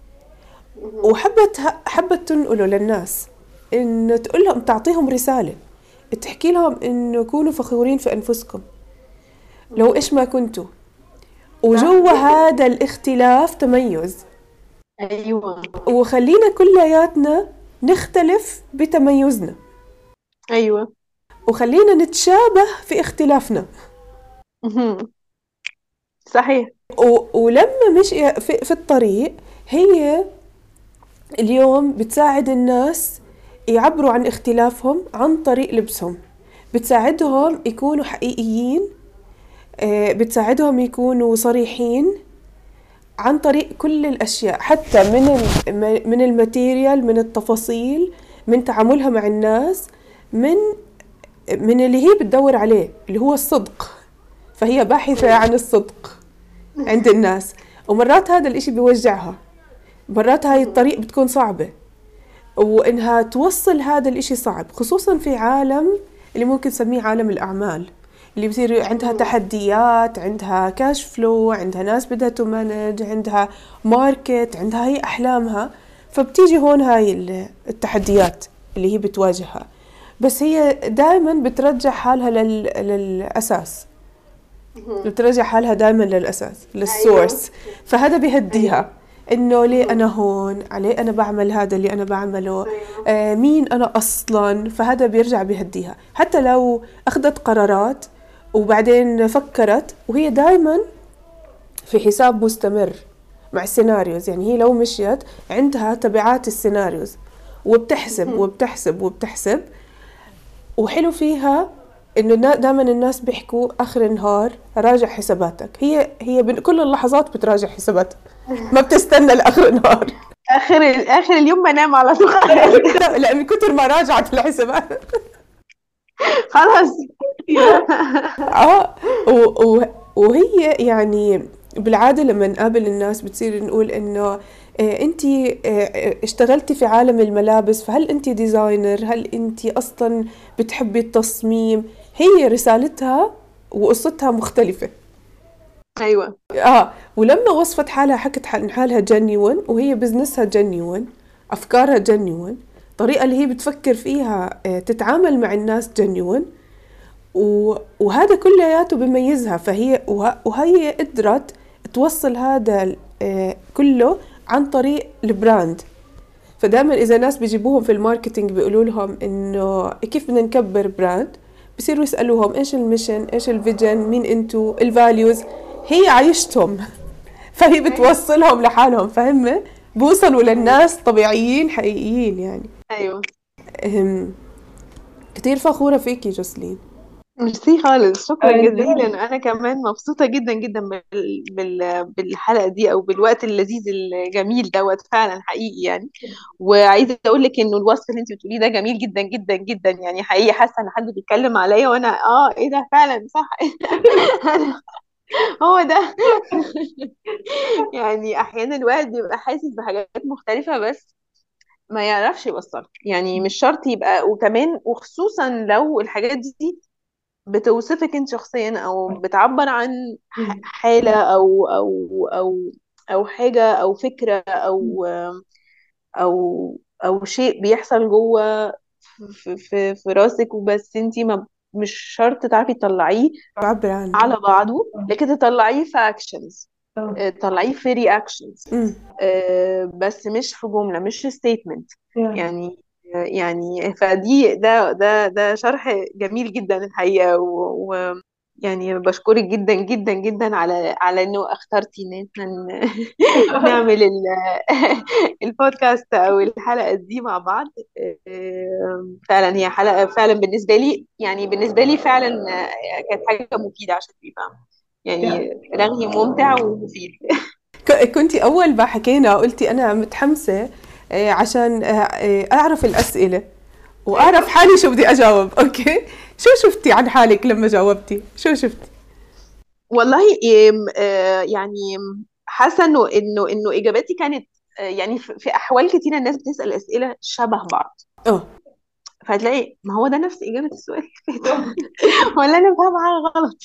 وحبت حبت تنقله للناس انه تقول لهم تعطيهم رساله تحكي لهم انه كونوا فخورين في انفسكم لو ايش ما كنتوا وجوا هذا الاختلاف تميز ايوه وخلينا كلياتنا نختلف بتميزنا ايوه وخلينا نتشابه في اختلافنا مهم. صحيح و- ولما مش في, في الطريق هي اليوم بتساعد الناس يعبروا عن اختلافهم عن طريق لبسهم بتساعدهم يكونوا حقيقيين آه، بتساعدهم يكونوا صريحين عن طريق كل الأشياء حتى من ال- من الماتيريال من التفاصيل من تعاملها مع الناس من من اللي هي بتدور عليه اللي هو الصدق فهي باحثة عن الصدق عند الناس ومرات هذا الإشي بيوجعها مرات هاي الطريق بتكون صعبة وإنها توصل هذا الإشي صعب خصوصا في عالم اللي ممكن نسميه عالم الأعمال اللي بصير عندها تحديات عندها كاش فلو عندها ناس بدها تمانج عندها ماركت عندها هي أحلامها فبتيجي هون هاي التحديات اللي هي بتواجهها بس هي دائما بترجع حالها لل... للأساس بترجع حالها دائما للأساس للسورس فهذا بيهديها انه ليه انا هون عليه انا بعمل هذا اللي انا بعمله آه مين انا اصلا فهذا بيرجع بيهديها حتى لو اخذت قرارات وبعدين فكرت وهي دائما في حساب مستمر مع السيناريوز يعني هي لو مشيت عندها تبعات السيناريوز وبتحسب وبتحسب وبتحسب وحلو فيها انه دائما الناس بيحكوا اخر النهار راجع حساباتك هي هي بكل اللحظات بتراجع حساباتها ما بتستنى لاخر النهار اخر اخر اليوم بنام على طول لا من كثر ما راجعت الحسابات خلاص اه وهي يعني بالعاده لما نقابل الناس بتصير نقول انه انت اشتغلتي في عالم الملابس فهل انت ديزاينر هل انت اصلا بتحبي التصميم هي رسالتها وقصتها مختلفه ايوه اه ولما وصفت حالها حكت عن حالها جنيون وهي بزنسها جنيون افكارها جنيون الطريقه اللي هي بتفكر فيها تتعامل مع الناس جنيون وهذا كلياته بيميزها فهي وهي قدرت توصل هذا كله عن طريق البراند فدائما اذا ناس بيجيبوهم في الماركتينج بيقولوا لهم انه كيف بدنا نكبر براند بصيروا يسالوهم ايش الميشن ايش الفيجن مين انتو الفاليوز هي عايشتهم فهي بتوصلهم لحالهم فاهمه بوصلوا للناس طبيعيين حقيقيين يعني ايوه كتير فخوره فيكي جوسلين ميرسي خالص شكرا جزيلا انا كمان مبسوطه جدا جدا بال... بال... بالحلقه دي او بالوقت اللذيذ الجميل دوت فعلا حقيقي يعني وعايزه اقول لك انه الوصف اللي انت بتقوليه ده جميل جدا جدا جدا يعني حقيقي حاسه ان حد بيتكلم عليا وانا اه ايه ده فعلا صح هو ده يعني احيانا الواحد بيبقى حاسس بحاجات مختلفه بس ما يعرفش يوصلها يعني مش شرط يبقى وكمان وخصوصا لو الحاجات دي بتوصفك انت شخصيا او بتعبر عن حالة او او او او حاجة او فكرة او او او شيء بيحصل جوه في, في, في راسك وبس انت ما مش شرط تعرفي تطلعيه على بعضه لكن تطلعيه في اكشنز تطلعيه في رياكشنز بس مش في جملة مش في ستيتمنت يعني يعني فدي ده ده ده شرح جميل جدا الحقيقه و, يعني بشكرك جدا جدا جدا على على انه اخترتي ان احنا نعمل البودكاست او الحلقه دي مع بعض فعلا هي حلقه فعلا بالنسبه لي يعني بالنسبه لي فعلا كانت حاجه مفيده عشان يبقى يعني رغي ممتع ومفيد كنتي اول ما حكينا قلتي انا متحمسه عشان اعرف الاسئله واعرف حالي شو بدي اجاوب اوكي شو شفتي عن حالك لما جاوبتي شو شفتي والله يعني حاسه انه انه انه اجاباتي كانت يعني في احوال كتيره الناس بتسال اسئله شبه بعض اه فهتلاقي ما هو ده نفس اجابه السؤال اللي فات ولا انا فاهمه حاجه غلط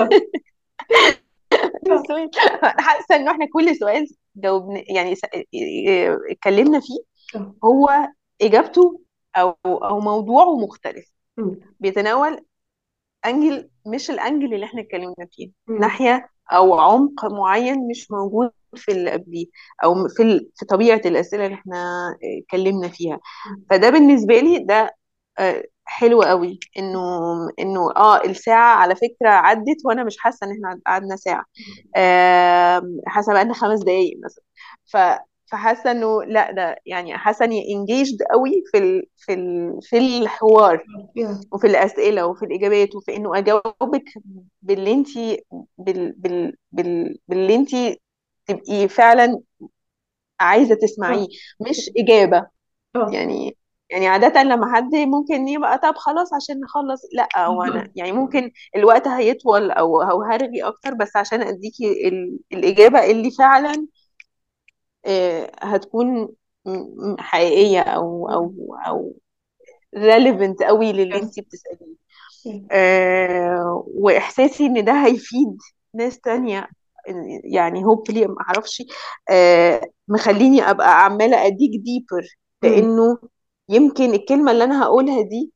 السؤال حاسه انه احنا كل سؤال جاوبنا يعني اتكلمنا فيه هو اجابته او او موضوعه مختلف بيتناول انجل مش الانجل اللي احنا اتكلمنا فيه ناحيه او عمق معين مش موجود في اللي قبليه او في في طبيعه الاسئله اللي احنا اتكلمنا فيها فده بالنسبه لي ده حلو قوي انه انه اه الساعه على فكره عدت وانا مش حاسه ان احنا قعدنا ساعه آه حاسه بقى خمس دقايق مثلا ف فحاسه انه لا ده يعني حاسه اني انجيجد قوي في ال في ال في الحوار وفي الاسئله وفي الاجابات وفي انه اجاوبك باللي انت بال بال بال باللي انت تبقي فعلا عايزه تسمعيه مش اجابه يعني يعني عادة لما حد ممكن يبقى طب خلاص عشان نخلص لا او انا يعني ممكن الوقت هيطول او او هرغي اكتر بس عشان اديكي الاجابة اللي فعلا هتكون م- حقيقية او او او relevant قوي للي انت بتسأليه آه واحساسي ان ده هيفيد ناس تانية يعني هوبلي ما اعرفش آه مخليني ابقى عمالة اديك ديبر لانه يمكن الكلمة اللي انا هقولها دي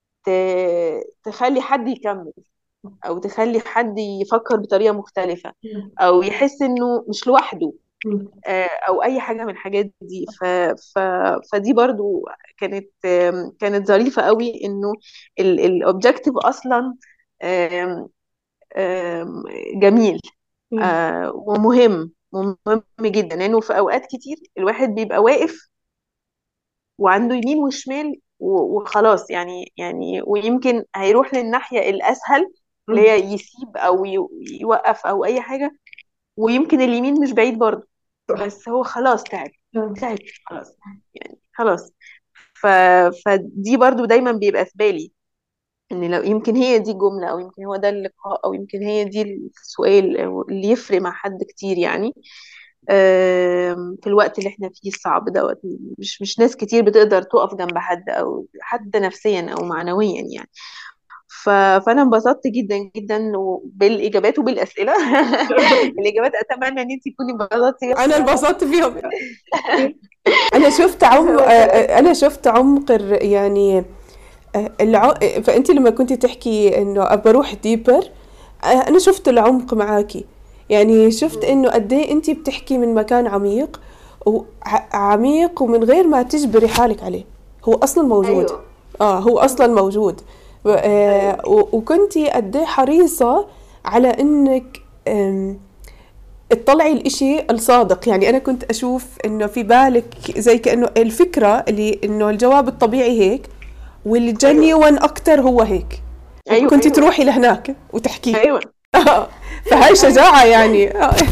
ت- تخلي حد يكمل او تخلي حد يفكر بطريقة مختلفة او يحس انه مش لوحده آه، او اي حاجه من الحاجات دي ف... ف... فدي برضو كانت آم، كانت ظريفه قوي انه الاوبجكتيف اصلا آم، آم، جميل آه، ومهم مهم جدا لانه في اوقات كتير الواحد بيبقى واقف وعنده يمين وشمال و- وخلاص يعني يعني ويمكن هيروح للناحيه الاسهل اللي هي يسيب او ي- يوقف او اي حاجه ويمكن اليمين مش بعيد برضه بس هو خلاص تعب تعب خلاص يعني خلاص ف... فدي برضو دايما بيبقى في بالي ان لو يمكن هي دي الجملة او يمكن هو ده اللقاء او يمكن هي دي السؤال اللي يفرق مع حد كتير يعني آم، في الوقت اللي احنا فيه الصعب دوت مش مش ناس كتير بتقدر تقف جنب حد او حتى نفسيا او معنويا يعني ف... فانا انبسطت جدا جدا بالاجابات وبالاسئله الاجابات اتمنى ان انت تكوني انبسطتي انا انبسطت فيهم انا شفت عم انا شفت عمق الر- يعني الع... فانت لما كنت تحكي انه ابى اروح ديبر انا شفت العمق معاكي يعني شفت انه قد ايه انت بتحكي من مكان عميق وعميق ومن غير ما تجبري حالك عليه هو اصلا موجود أيوة. اه هو اصلا موجود و- آه، و- وكنتي قد ايه حريصه على انك آم، تطلعي الإشي الصادق يعني أنا كنت أشوف إنه في بالك زي كأنه الفكرة اللي إنه الجواب الطبيعي هيك والجنيون أكتر هو هيك ايوه كنت أيوة. تروحي لهناك وتحكي ايوه فهاي شجاعة يعني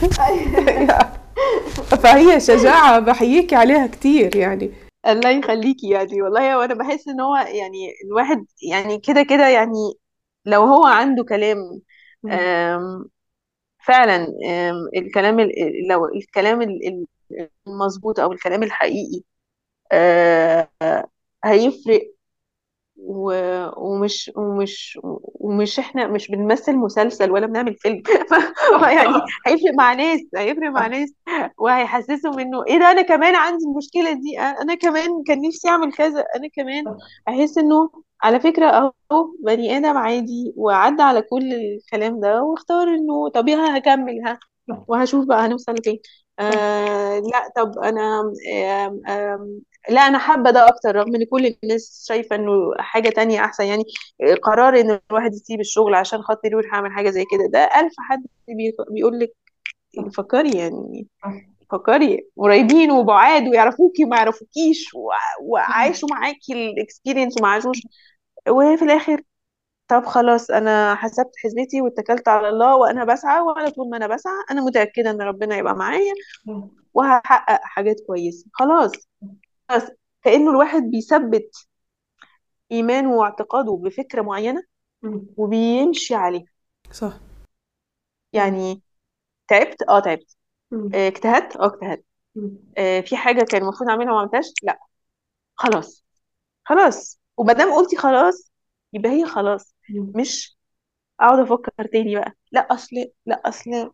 فهي شجاعة بحييكي عليها كتير يعني الله يخليكي يعني والله وانا بحس ان هو يعني الواحد يعني كده كده يعني لو هو عنده كلام آم، فعلا آم، الكلام ال- لو الكلام ال- ال- المظبوط او الكلام الحقيقي آه، هيفرق و- ومش ومش ومش احنا مش بنمثل مسلسل ولا بنعمل فيلم يعني هيفرق مع ناس هيفرق مع ناس وهيحسسهم انه ايه ده انا كمان عندي المشكلة دي انا كمان كان نفسي اعمل كذا انا كمان احس انه على فكرة اهو بني ادم عادي وعدى على كل الكلام ده واختار انه طب يلا هكمل ها وهشوف بقى هنوصل لفين آه لا طب انا آم آم لا انا حابه ده اكتر رغم ان كل الناس شايفه انه حاجه تانية احسن يعني قرار ان الواحد يسيب الشغل عشان خاطر يروح يعمل حاجه زي كده ده الف حد بي- بيقول لك فكري يعني فكري قريبين وبعاد ويعرفوكي وما يعرفوكيش و- وعايشوا معاكي الاكسبيرينس وما عاشوش وفي الاخر طب خلاص انا حسبت حسبتي واتكلت على الله وانا بسعى وانا طول ما انا بسعى انا متاكده ان ربنا يبقى معايا وهحقق حاجات كويسه خلاص بس كأنه الواحد بيثبت إيمانه واعتقاده بفكرة معينة وبيمشي عليها صح يعني تعبت اه تعبت آه، اجتهدت اه اجتهدت آه، في حاجة كان المفروض أعملها وما عملتهاش لا خلاص خلاص ومادام قلتي خلاص يبقى هي خلاص مش أقعد أفكر تاني بقى لا أصل لا أصل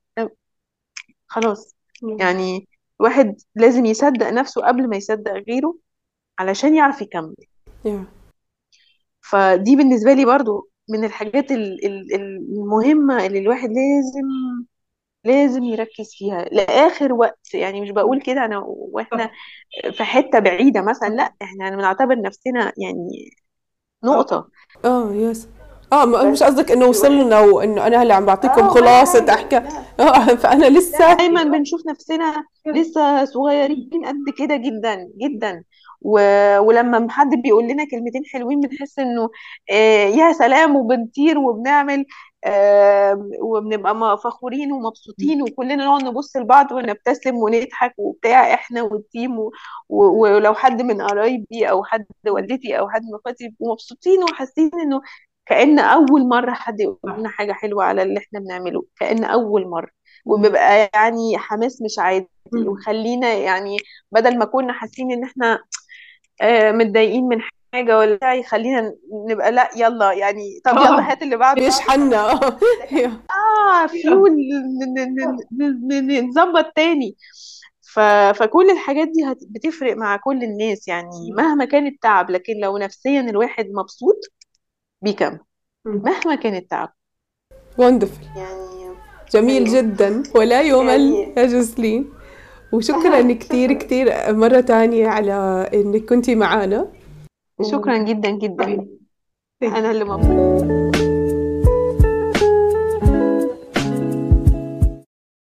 خلاص يعني الواحد لازم يصدق نفسه قبل ما يصدق غيره علشان يعرف يكمل يا. فدي بالنسبة لي برضو من الحاجات ال- ال- المهمة اللي الواحد لازم لازم يركز فيها لآخر وقت يعني مش بقول كده أنا وإحنا في حتة بعيدة مثلا لا إحنا بنعتبر نفسنا يعني نقطة اه يس اه ما- مش قصدك انه وصلنا وانه انا هلا عم بعطيكم آه، خلاصة لا، احكام اه فانا لسه دايما بنشوف نفسنا لسه صغيرين قد كده جدا جدا و... ولما حد بيقول لنا كلمتين حلوين بنحس انه آه يا سلام وبنطير وبنعمل آه وبنبقى م- فخورين ومبسوطين وكلنا نقعد نبص لبعض ونبتسم ونضحك وبتاع احنا والتيم و... و... ولو حد من قرايبي او حد والدتي او حد من اخواتي بيبقوا مبسوطين وحاسين انه كأن أول مرة حد يقول لنا حاجة حلوة على اللي احنا بنعمله كأن أول مرة وبيبقى يعني حماس مش عادي مم. وخلينا يعني بدل ما كنا حاسين ان احنا آه، متضايقين من حاجة ولا بتاع، يخلينا نبقى لا يلا يعني طب آه. يلا هات اللي بعده يشحنا اه فيول ن- ن- ن- ن- ن- نظبط تاني ف... فكل الحاجات دي هت... بتفرق مع كل الناس يعني مهما كان التعب لكن لو نفسيا الواحد مبسوط بيكمل مهما كان التعب وندفل يعني جميل أيوة. جدا ولا يمل يعني- يا جسلين وشكرا كثير كثير مرة تانية على انك كنتي معانا شكرا جدا جدا انا اللي مبسوطة